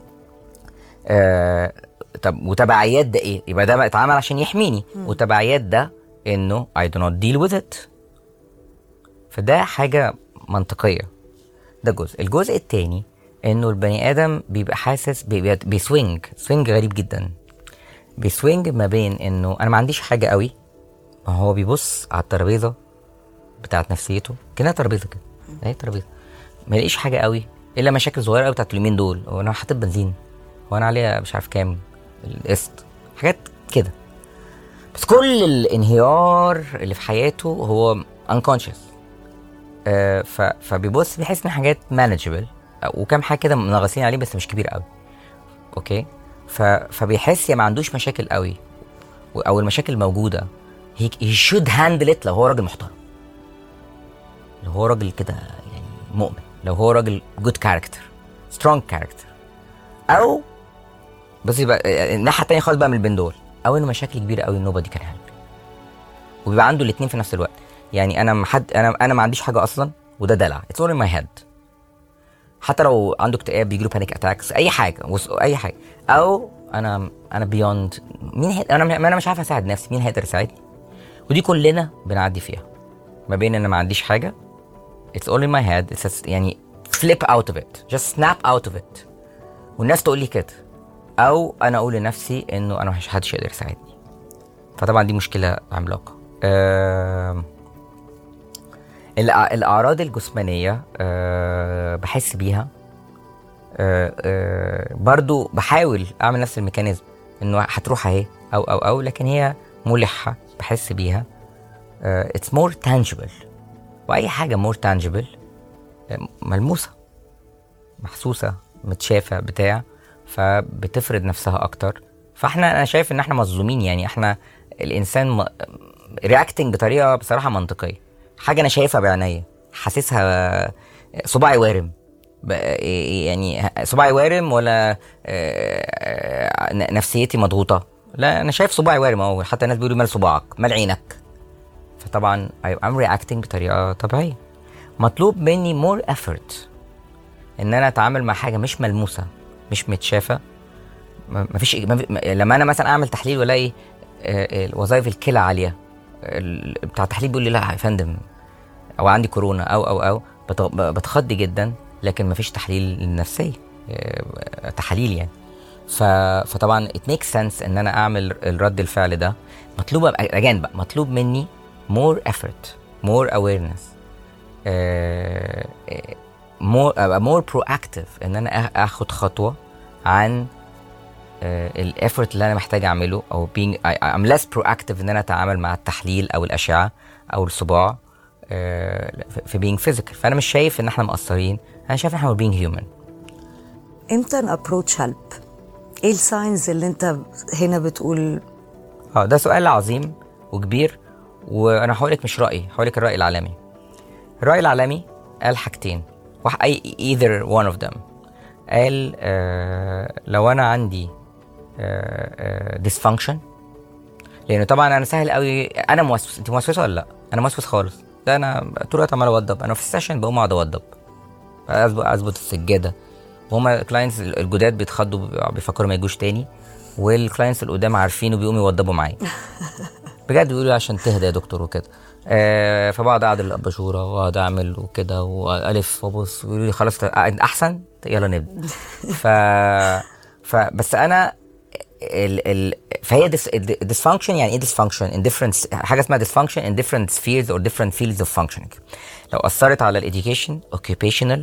آه طب وتبعيات ده ايه؟ يبقى ده بقى اتعمل عشان يحميني وتبعيات ده انه I do not deal with it فده حاجة منطقية ده جزء الجزء التاني انه البني ادم بيبقى حاسس بيبقى بيسوينج سوينج غريب جدا بيسوينج ما بين انه انا ما عنديش حاجة قوي ما هو بيبص على الترابيزة بتاعت نفسيته كأنها ترابيزة كده اهي ترابيزة ما يلاقيش حاجة قوي الا مشاكل صغيرة قوي بتاعت اليومين دول هو انا حاطط بنزين هو انا عليها مش عارف كام القسط حاجات كده بس كل الانهيار اللي في حياته هو unconscious آه ف... فبيبص بيحس ان حاجات مانجبل وكام حاجه كده منغصين عليه بس مش كبير قوي اوكي ف... فبيحس يا ما عندوش مشاكل قوي و- او المشاكل موجوده he, he should handle it لو هو راجل محترم لو هو راجل كده يعني مؤمن لو هو راجل good character strong character او بس يبقى الناحيه التانيه خالص بقى من البين دول او انه مشاكل كبيره قوي nobody can help وبيبقى عنده الاثنين في نفس الوقت يعني انا محد انا انا ما عنديش حاجه اصلا وده دلع اتس all in my head حتى لو عنده اكتئاب بيجيله بانيك اتاكس اي حاجه وس- اي حاجه او انا انا بيوند مين هي... انا انا مش عارف اساعد نفسي مين هيقدر يساعدني ودي كلنا بنعدي فيها ما بين ان ما عنديش حاجه it's all in my head it's just يعني flip out of it just snap out of it والناس تقول لي كده او انا اقول لنفسي انه انا مش حدش يقدر يساعدني فطبعا دي مشكله عملاقه آم، الأع- الاعراض الجسمانيه آه، بحس بيها آه، آه، برضو بحاول اعمل نفس الميكانيزم انه هتروح اهي او او او لكن هي ملحه بحس بيها اتس مور تانجبل واي حاجه مور تانجبل ملموسه محسوسه متشافه بتاع فبتفرض نفسها اكتر فاحنا انا شايف ان احنا مظلومين يعني احنا الانسان رياكتنج بطريقه بصراحه منطقيه حاجه انا شايفها بعينيا حاسسها صباعي وارم ب- يعني صباعي وارم ولا آه، نفسيتي مضغوطه لا انا شايف صباعي وارم اهو حتى الناس بيقولوا مال صباعك مال عينك فطبعا I'm reacting بطريقه طبيعيه مطلوب مني more effort ان انا اتعامل مع حاجه مش ملموسه مش متشافه ما ما فيش ما في- ما- لما انا مثلا اعمل تحليل والاقي آه، وظائف الكلى عاليه ال- بتاع التحليل بيقول لي لا يا فندم او عندي كورونا او او او بت- بتخض جدا لكن ما فيش تحليل للنفسيه آه، تحاليل يعني ف... فطبعا it makes sense ان انا اعمل الرد الفعل ده مطلوب اجان بقى مطلوب مني more effort more awareness آه، آه، more ابقى more proactive ان انا آ- اخد خطوه عن الافورت اللي انا محتاج اعمله او being I, I'm less proactive ان انا اتعامل مع التحليل او الاشعه او الصباع آه، في being physical فانا مش شايف ان احنا مقصرين انا شايف ان احنا being human امتى نابروتش هيلب ايه الساينز اللي انت هنا بتقول اه ده سؤال عظيم وكبير وانا هقول لك مش رايي هقول لك الراي العالمي الراي العالمي قال حاجتين واحد اي either one of them قال آه لو انا عندي آه آه dysfunction لانه طبعا انا سهل قوي انا موسوس انت موسوسه ولا لا انا موسوس خالص ده انا طول الوقت عمال اوضب انا في السيشن بقوم اقعد اوضب اظبط اظبط السجاده وهما الكلاينتس الجداد بيتخضوا بيفكروا ما يجوش تاني والكلاينتس القدام عارفين وبيقوموا يوضبوا معايا بجد بيقولوا عشان تهدى يا دكتور وكده آه فبقعد اعدل الاباجوره واقعد اعمل وكده والف وابص ويقولوا لي خلاص احسن يلا نبدا ف فبس انا ال ال فهي dysfunction يعني ايه dysfunction in different حاجه اسمها dysfunction in different spheres or different fields of functioning لو اثرت على الاديوكيشن occupational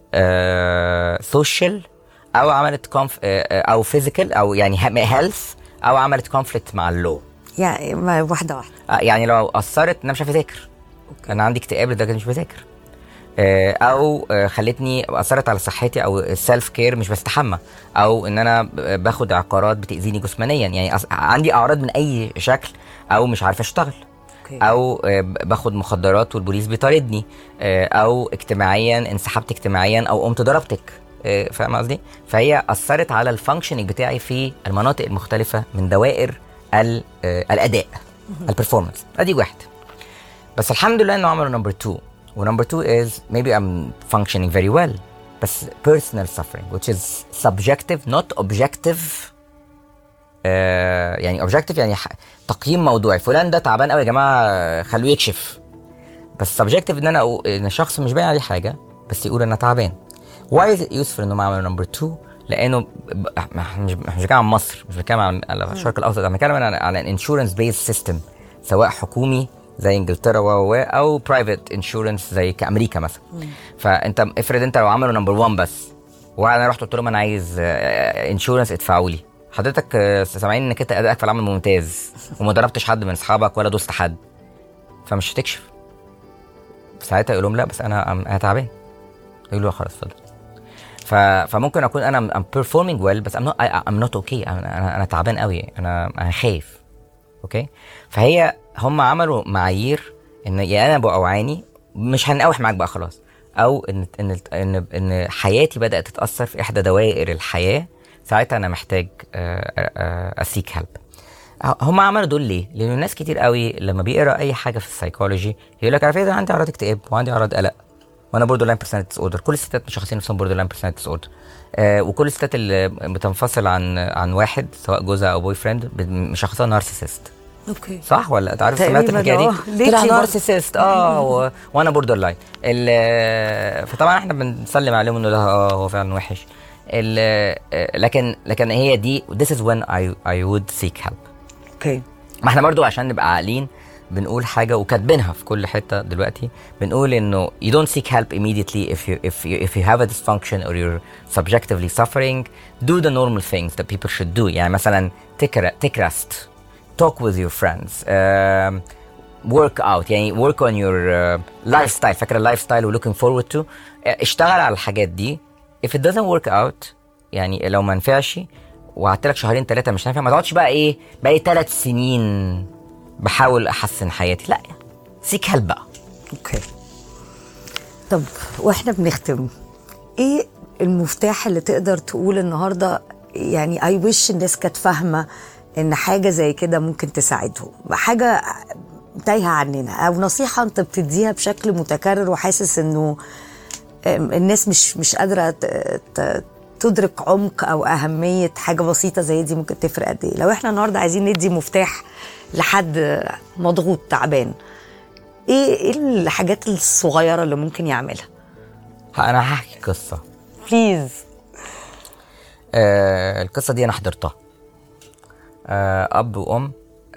سوشيال او عملت كونف او فيزيكال او يعني هيلث او عملت كونفليكت مع اللو يعني ما- واحده واحده يعني لو اثرت ان انا مش عارف اذاكر انا عندي اكتئاب لدرجه مش بذاكر آه، او آه، خلتني اثرت على صحتي او السيلف كير مش بستحمى او ان انا ب- باخد عقارات بتاذيني جسمانيا يعني أص- عندي اعراض من اي شكل او مش عارف اشتغل أوكي. او آه، ب- باخد مخدرات والبوليس بيطاردني آه، او اجتماعيا انسحبت اجتماعيا او قمت ضربتك آه، فاهم قصدي؟ فهي اثرت على الفانكشننج بتاعي في المناطق المختلفه من دوائر ال- آه، الاداء البرفورمانس ادي واحد بس الحمد لله انه عملوا نمبر 2 ونمبر 2 is maybe I'm functioning very well بس personal suffering which is subjective not objective آه يعني objective يعني ح- تقييم موضوعي فلان ده تعبان قوي يا جماعه آه، خلوه يكشف بس subjective ان انا أقول ان الشخص مش باين عليه حاجه بس يقول انا تعبان why is it useful انهم عملوا نمبر 2 لانه ب- ب- ما إحنا مش مش بتكلم عن مصر مش بتكلم عن عن الشرق الاوسط انا بتكلم عن عن انشورنس بيز سيستم سواء حكومي زي انجلترا و و- او برايفت انشورنس زي كامريكا مثلا فانت افرض انت لو عملوا نمبر 1 بس وانا رحت قلت لهم انا عايز انشورنس ادفعوا لي حضرتك آه، سامعين انك انت ادائك في العمل ممتاز وما ضربتش حد من اصحابك ولا دوست حد فمش هتكشف ساعتها يقول لهم لا بس انا انا تعبان يقولوا له خلاص اتفضل ف... فممكن اكون انا I'm performing well بس I'm not I, I'm not okay انا انا, أنا تعبان قوي انا انا خايف اوكي فهي هم عملوا معايير ان يا انا بقى اوعاني مش هنقاوح معاك بقى خلاص او ان ان ان ان حياتي بدات تتاثر في احدى دوائر الحياه ساعتها انا محتاج اسيك هيلب هم عملوا دول ليه؟ لان الناس كتير قوي لما بيقرا اي حاجه في السايكولوجي يقول لك على فكره أنا عندي اعراض اكتئاب وعندي اعراض قلق وانا بوردر لاين بيرسوناليتي ديس اوردر كل الستات مشخصين نفسهم بوردر لاين بيرسوناليتي ديس اوردر آه وكل الستات اللي بتنفصل عن عن واحد سواء جوزها او بوي فريند مشخصاها نارسيسست اوكي صح ولا انت عارف سمعت تقريباً الحكايه دي؟ آه. ليه طلع كده؟ نارسيسست اه و... وانا بوردر لاين ال- فطبعا احنا بنسلم عليهم انه ده اه هو فعلا وحش ال- آه، لكن لكن هي دي this is when I I would seek help اوكي ما احنا برضو عشان نبقى عاقلين بنقول حاجه وكاتبينها في كل حته دلوقتي بنقول انه you don't seek help immediately if you if you if you have a dysfunction or you're subjectively suffering do the normal things that people should do يعني مثلا take a, take rest talk with your friends um, work out يعني work on your uh, lifestyle فاكر اللايف ستايل و looking forward to اه، اشتغل على الحاجات دي if it doesn't work out يعني لو ما نفعش وقعدت لك شهرين ثلاثه مش نافع ما تقعدش بقى ايه بقى ثلاث سنين بحاول احسن حياتي لا سيك هيلب بقى اوكي طب واحنا بنختم ايه المفتاح اللي تقدر تقول النهارده يعني اي وش الناس كانت فاهمه ان حاجه زي كده ممكن تساعدهم حاجه تايهه عننا او نصيحه انت بتديها بشكل متكرر وحاسس انه أم، الناس مش مش قادره ت- ت- تدرك عمق او اهميه حاجه بسيطه زي دي ممكن تفرق قد ايه لو احنا النهارده عايزين ندي مفتاح لحد مضغوط تعبان ايه ايه الحاجات الصغيره اللي ممكن يعملها انا هحكي قصه بليز آه القصه دي انا حضرتها آه اب وام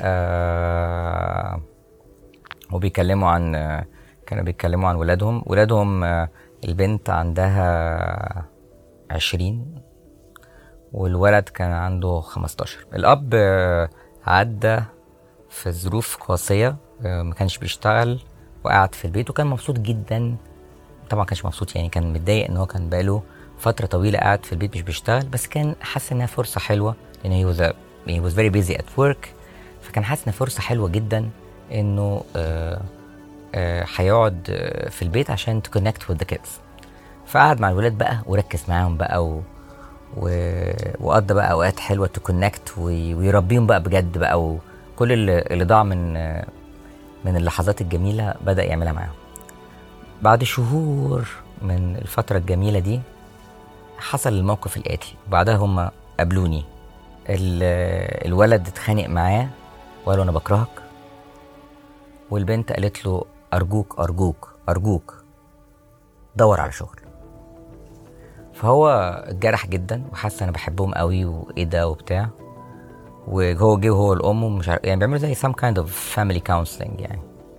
آه وبيتكلموا عن آه كانوا بيتكلموا عن ولادهم ولادهم آه البنت عندها عشرين والولد كان عنده 15 الاب آه، عدى في ظروف قاسيه آه، ما كانش بيشتغل وقعد في البيت وكان مبسوط جدا طبعا ما كانش مبسوط يعني كان متضايق ان هو كان بقاله فتره طويله قاعد في البيت مش بيشتغل بس كان حاسس انها فرصه حلوه لان هي was, a, he was very busy at work فكان حاسس انها فرصه حلوه جدا انه آه، آه، هيقعد آه، في البيت عشان to connect with the kids فقعد مع الولاد بقى وركز معاهم بقى و... و... وقضى بقى اوقات حلوه تو كونكت ويربيهم بقى بجد بقى وكل اللي, اللي ضاع من من اللحظات الجميله بدا يعملها معاهم بعد شهور من الفتره الجميله دي حصل الموقف الاتي وبعدها هم قابلوني ال- الولد اتخانق معاه وقال له انا بكرهك والبنت قالت له ارجوك ارجوك ارجوك دور على شغل فهو اتجرح جدا وحس انا بحبهم قوي وايه ده وبتاع وهو جه وهو الام ومش عارف يعني بيعملوا زي some kind of family counseling يعني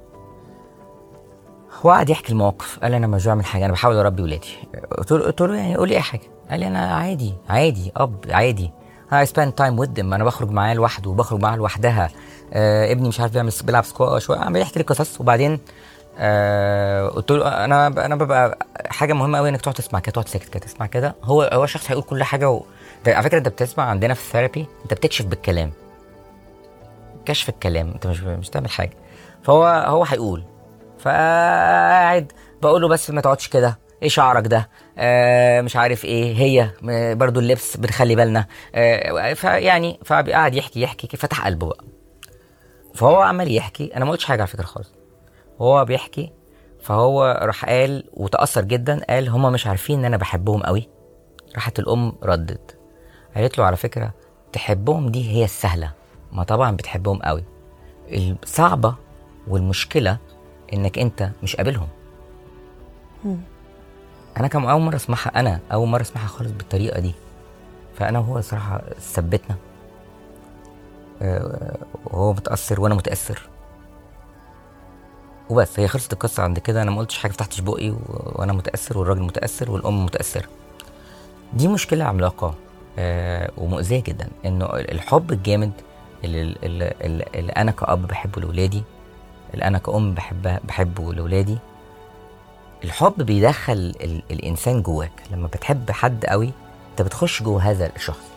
هو قعد يحكي الموقف قال لي انا مش بعمل حاجه انا بحاول اربي ولادي قلت له قلت له يعني قول لي اي حاجه قال لي انا عادي عادي اب عادي I spend time with them انا بخرج معاه لوحده وبخرج معاها لوحدها آه ابني مش عارف بيعمل بيلعب سكواش عمال يحكي لي قصص وبعدين آه قلت له انا انا ببقى حاجه مهمه قوي انك تقعد تسمع كده تقعد ساكت كده تسمع كده هو هو شخص هيقول كل حاجه و... ده على فكره انت بتسمع عندنا في الثيرابي انت بتكشف بالكلام كشف الكلام انت مش مش تعمل حاجه فهو هو هيقول فقاعد بقول له بس ما تقعدش كده ايه شعرك ده آه مش عارف ايه هي م- برضو اللبس بنخلي بالنا آه فيعني فقعد يحكي يحكي فتح قلبه بقى فهو عمال يحكي انا ما قلتش حاجه على فكره خالص وهو بيحكي فهو راح قال وتاثر جدا قال هما مش عارفين ان انا بحبهم قوي راحت الام ردت قالت له على فكره تحبهم دي هي السهله ما طبعا بتحبهم قوي الصعبه والمشكله انك انت مش قابلهم انا كان اول مره اسمعها انا اول مره اسمعها خالص بالطريقه دي فانا وهو صراحه ثبتنا آه، وهو متاثر وانا متاثر وبس هي خلصت القصه عند كده انا ما قلتش حاجه فتحتش بقي و- وانا متاثر والراجل متاثر والام متاثره دي مشكله عملاقه آه، ومؤذيه جدا انه الحب الجامد اللي, اللي, اللي, اللي انا كاب بحبه لاولادي اللي انا كأم بحبها بحبه لاولادي الحب بيدخل ال الانسان جواك لما بتحب حد قوي انت بتخش جوه هذا الشخص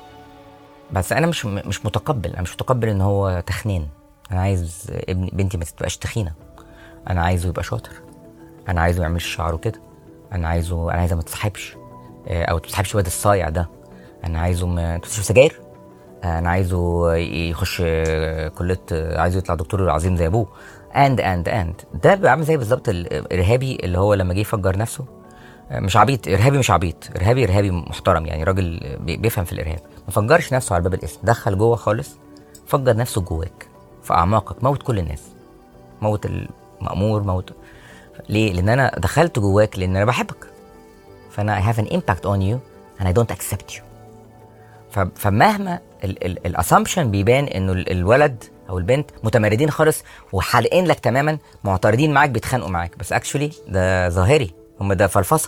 بس انا مش مش متقبل انا مش متقبل ان هو تخنين انا عايز ابني بنتي ما تبقاش تخينه انا عايزه يبقى شاطر انا عايزه ما يعملش شعره كده انا عايزه انا عايزه ما تصاحبش آه، او تصاحبش الواد الصايع ده انا عايزه ما تشرب سجاير انا عايزه يخش آه، كليه آه، عايزه يطلع دكتور عظيم زي ابوه اند اند اند ده بيبقى عامل زي بالظبط الارهابي اللي هو لما جه يفجر نفسه آه، مش عبيط ارهابي مش عبيط ارهابي ارهابي محترم يعني راجل بي- بيفهم في الارهاب ما فجرش نفسه على باب الاسم دخل جوه خالص فجر نفسه جواك في اعماقك موت كل الناس موت المأمور موت ليه؟ لان انا دخلت جواك لان انا بحبك فانا I have an impact on you and I don't accept you ف- فمهما الاسامبشن بيبان انه ال- الولد او البنت متمردين خالص وحالقين لك تماما معترضين معاك بيتخانقوا معاك بس اكشولي ده ظاهري هم ده فلفصه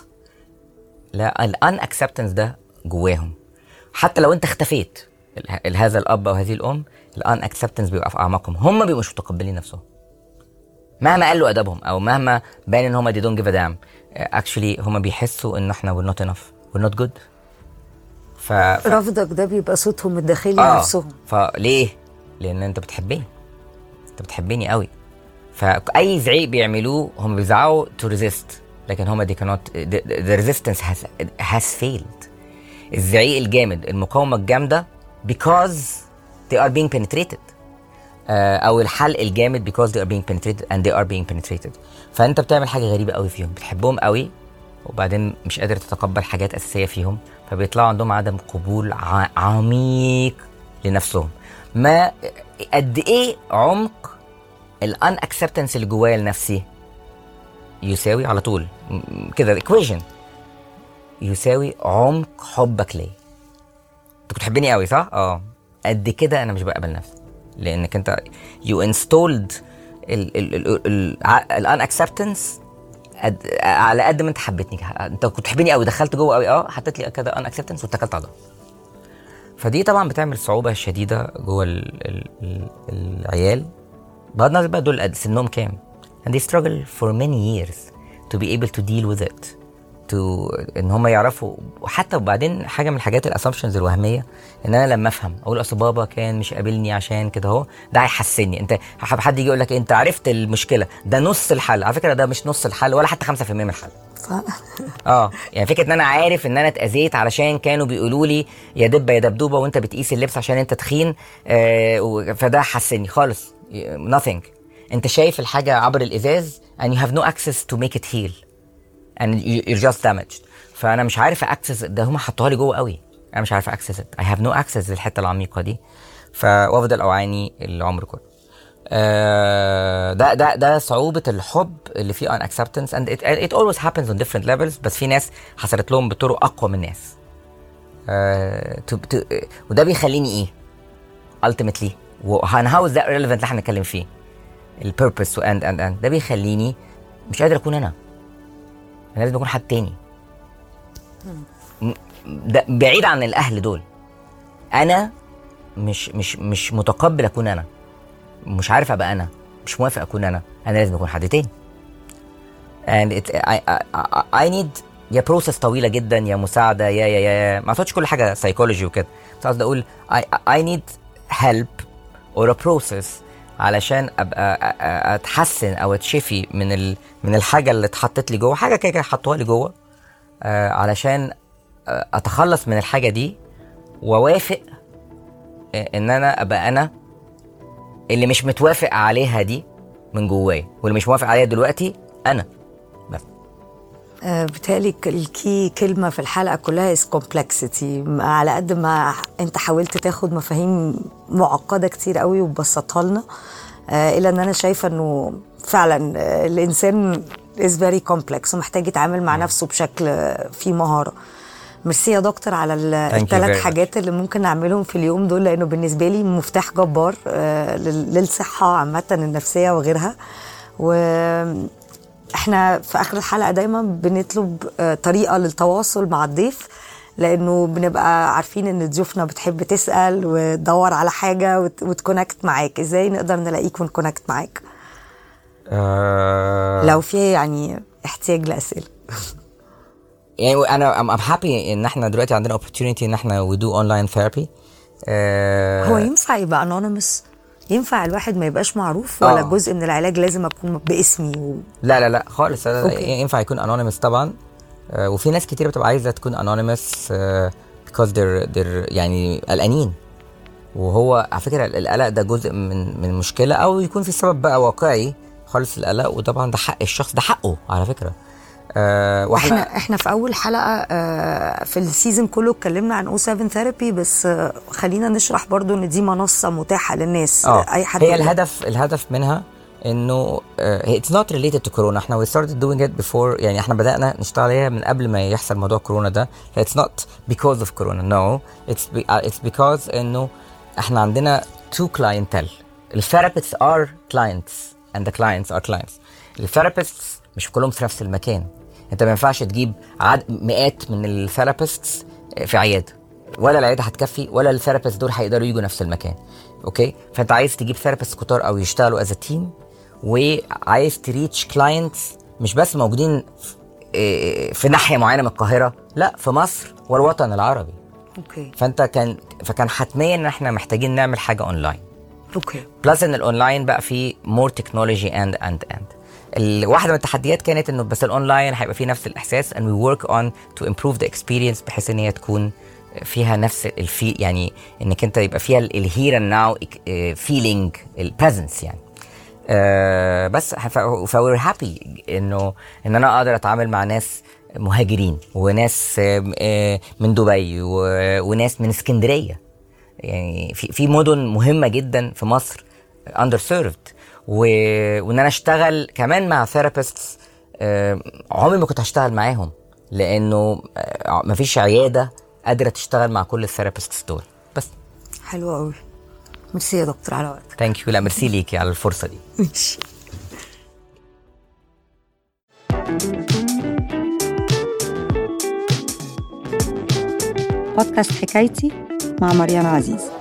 لا الان اكسبتنس ده جواهم حتى لو انت اختفيت ال- ال- هذا الاب او هذه الام الان اكسبتنس بيبقى في اعماقهم هم بيبقوا مش متقبلين نفسهم مهما قالوا ادبهم او مهما بان ان هم they don't give a damn اكشولي هم بيحسوا ان احنا we're not enough we're not good ف... ف... رفضك ده بيبقى صوتهم الداخلي آه. نفسهم فليه؟ لان انت بتحبني انت بتحبني قوي فاي زعيق بيعملوه هم بيزعقوا to resist لكن هم they cannot the, the resistance has has failed الزعيق الجامد المقاومه الجامده because they are being penetrated آه، او الحلق الجامد because they are being penetrated and they are being penetrated فانت بتعمل حاجه غريبه قوي فيهم بتحبهم قوي وبعدين مش قادر تتقبل حاجات اساسيه فيهم فبيطلعوا عندهم عدم قبول ع- عميق لنفسهم ما قد ايه عمق الان اكسبتنس اللي جوايا لنفسي يساوي على طول م- كده equation يساوي عمق حبك ليا انت كنت بتحبني قوي صح اه قد كده انا مش بقبل نفسي لانك انت يو انستولد الان اكسبتنس على قد ما انت حبيتني انت كنت تحبني قوي دخلت جوه قوي اه حطيت لي كده ان اكسبتنس واتكلت على ده فدي طبعا بتعمل صعوبه شديده جوه ال ال ال العيال بغض النظر بقى دول قد سنهم كام and they struggle for many years to be able to deal with it to ان هم يعرفوا وحتى وبعدين حاجه من الحاجات الاسامبشنز الوهميه ان انا لما افهم اقول اصل بابا كان مش قابلني عشان كده اهو ده هيحسني انت حد يجي يقول لك انت عرفت المشكله ده نص الحل على فكره ده مش نص الحل ولا حتى 5% من الحل عارف اه يعني فكره ان انا عارف ان انا اتاذيت علشان كانوا بيقولوا لي يا دبه يا دبدوبه وانت بتقيس اللبس عشان انت تخين آه و- فده حسني خالص nothing انت شايف الحاجه عبر الازاز and you have no access to make it heal and you- you're just damaged فانا مش عارف اكسس ده هم حطوها لي جوه قوي انا مش عارف اكسس I have no access للحته العميقه دي فوافضل اوعاني العمر كله آه، ده ده ده صعوبة الحب اللي فيه ان acceptance and it, it always happens on different levels بس في ناس حصلت لهم بطرق أقوى من ناس. آه، to, to, وده بيخليني إيه؟ ultimately و and how is that relevant اللي احنا بنتكلم فيه؟ البيربس and and and ده بيخليني مش قادر أكون أنا. أنا لازم أكون حد تاني. م- ده بعيد عن الأهل دول. أنا مش مش مش متقبل أكون أنا. مش عارف ابقى انا مش موافق اكون انا انا لازم اكون حد تاني and it, I, I, I need يا بروسس طويله جدا يا مساعده يا يا يا ما اقصدش كل حاجه سايكولوجي وكده بس قصدي اقول I, I need help or a process علشان ابقى أ- أ- اتحسن او اتشفي من ال من الحاجه اللي اتحطت لي جوه حاجه كده كده حطوها لي جوه آه، علشان آه، اتخلص من الحاجه دي واوافق آه، ان انا ابقى انا اللي مش متوافق عليها دي من جوايا واللي مش موافق عليها دلوقتي انا بس آه، بتهيألي ك- الكي كلمة في الحلقة كلها is complexity على قد ما انت حاولت تاخد مفاهيم معقدة كتير قوي وبسطها لنا آه، إلا ان انا شايفة انه فعلا آه، الانسان is very complex ومحتاج يتعامل مع نفسه بشكل آه، فيه مهارة ميرسي يا دكتور على ال- Thank you الثلاث very much. حاجات اللي ممكن نعملهم في اليوم دول لانه بالنسبه لي مفتاح جبار آه، لل- للصحه عامه النفسيه وغيرها و احنا في اخر الحلقه دايما بنطلب آه، طريقه للتواصل مع الضيف لانه بنبقى عارفين ان ضيوفنا بتحب تسال وتدور على حاجه وت- وتكونكت معاك ازاي نقدر نلاقيك ونكونكت معاك آه لو في يعني احتياج لاسئله يعني انا I'm, I'm happy ان احنا دلوقتي عندنا opportunity ان احنا we do online therapy آه هو ينفع يبقى انونيمس ينفع الواحد ما يبقاش معروف ولا آه. جزء من العلاج لازم اكون باسمي و... لا لا لا خالص لا- لا، أوكي. ينفع يكون anonymous طبعا آه وفي ناس كتير بتبقى عايزه تكون anonymous آه because they're they're يعني قلقانين وهو على فكره القلق ده جزء من من المشكله او يكون في سبب بقى واقعي خالص القلق وطبعا ده حق الشخص ده حقه على فكره آه واحنا احنا احنا في اول حلقه آه، في السيزون كله اتكلمنا عن او 7 ثيرابي بس آه، خلينا نشرح برضو ان دي منصه متاحه للناس اه اي حد هي يقدر. الهدف الهدف منها انه اتس نوت ريليتد تو كورونا احنا وي ستارتد دوينج ات بيفور يعني احنا بدانا نشتغل عليها من قبل ما يحصل موضوع كورونا ده اتس نوت بيكوز اوف كورونا نو اتس اتس بيكوز انه احنا عندنا تو كلاينتيل الثيرابيستس ار كلاينتس اند ذا كلاينتس ار كلاينتس الثيرابيستس مش كلهم في نفس المكان انت ما ينفعش تجيب عد مئات من الثيرابيستس في عياده ولا العياده هتكفي ولا الثيرابيست دول هيقدروا يجوا نفس المكان اوكي فانت عايز تجيب ثيرابيست كتار او يشتغلوا از تيم وعايز تريتش كلاينتس مش بس موجودين في- إيه، في ناحيه معينه من القاهره لا في مصر والوطن العربي اوكي فانت كان فكان حتميا ان احنا محتاجين نعمل حاجه اونلاين اوكي بلس ان الاونلاين بقى فيه مور تكنولوجي اند اند اند واحده من التحديات كانت انه بس الاونلاين هيبقى فيه نفس الاحساس and we work on to improve the experience بحيث ان هي تكون فيها نفس الفي يعني انك انت يبقى فيها الهير اند ناو فيلينج البريزنس يعني آه بس ف we're happy انه ان انا اقدر اتعامل مع ناس مهاجرين وناس آه، آه، من دبي و- وناس من اسكندريه يعني في في مدن مهمه جدا في مصر اندر سيرفد وان انا اشتغل كمان مع ثيرابيستس عمري ما كنت هشتغل معاهم لانه آه، مفيش عياده قادره تشتغل مع كل الثيرابيستس دول بس حلو قوي ميرسي يا دكتور على وقتك ثانك يو لا ميرسي ليكي على الفرصه دي ماشي بودكاست حكايتي مع مريان عزيز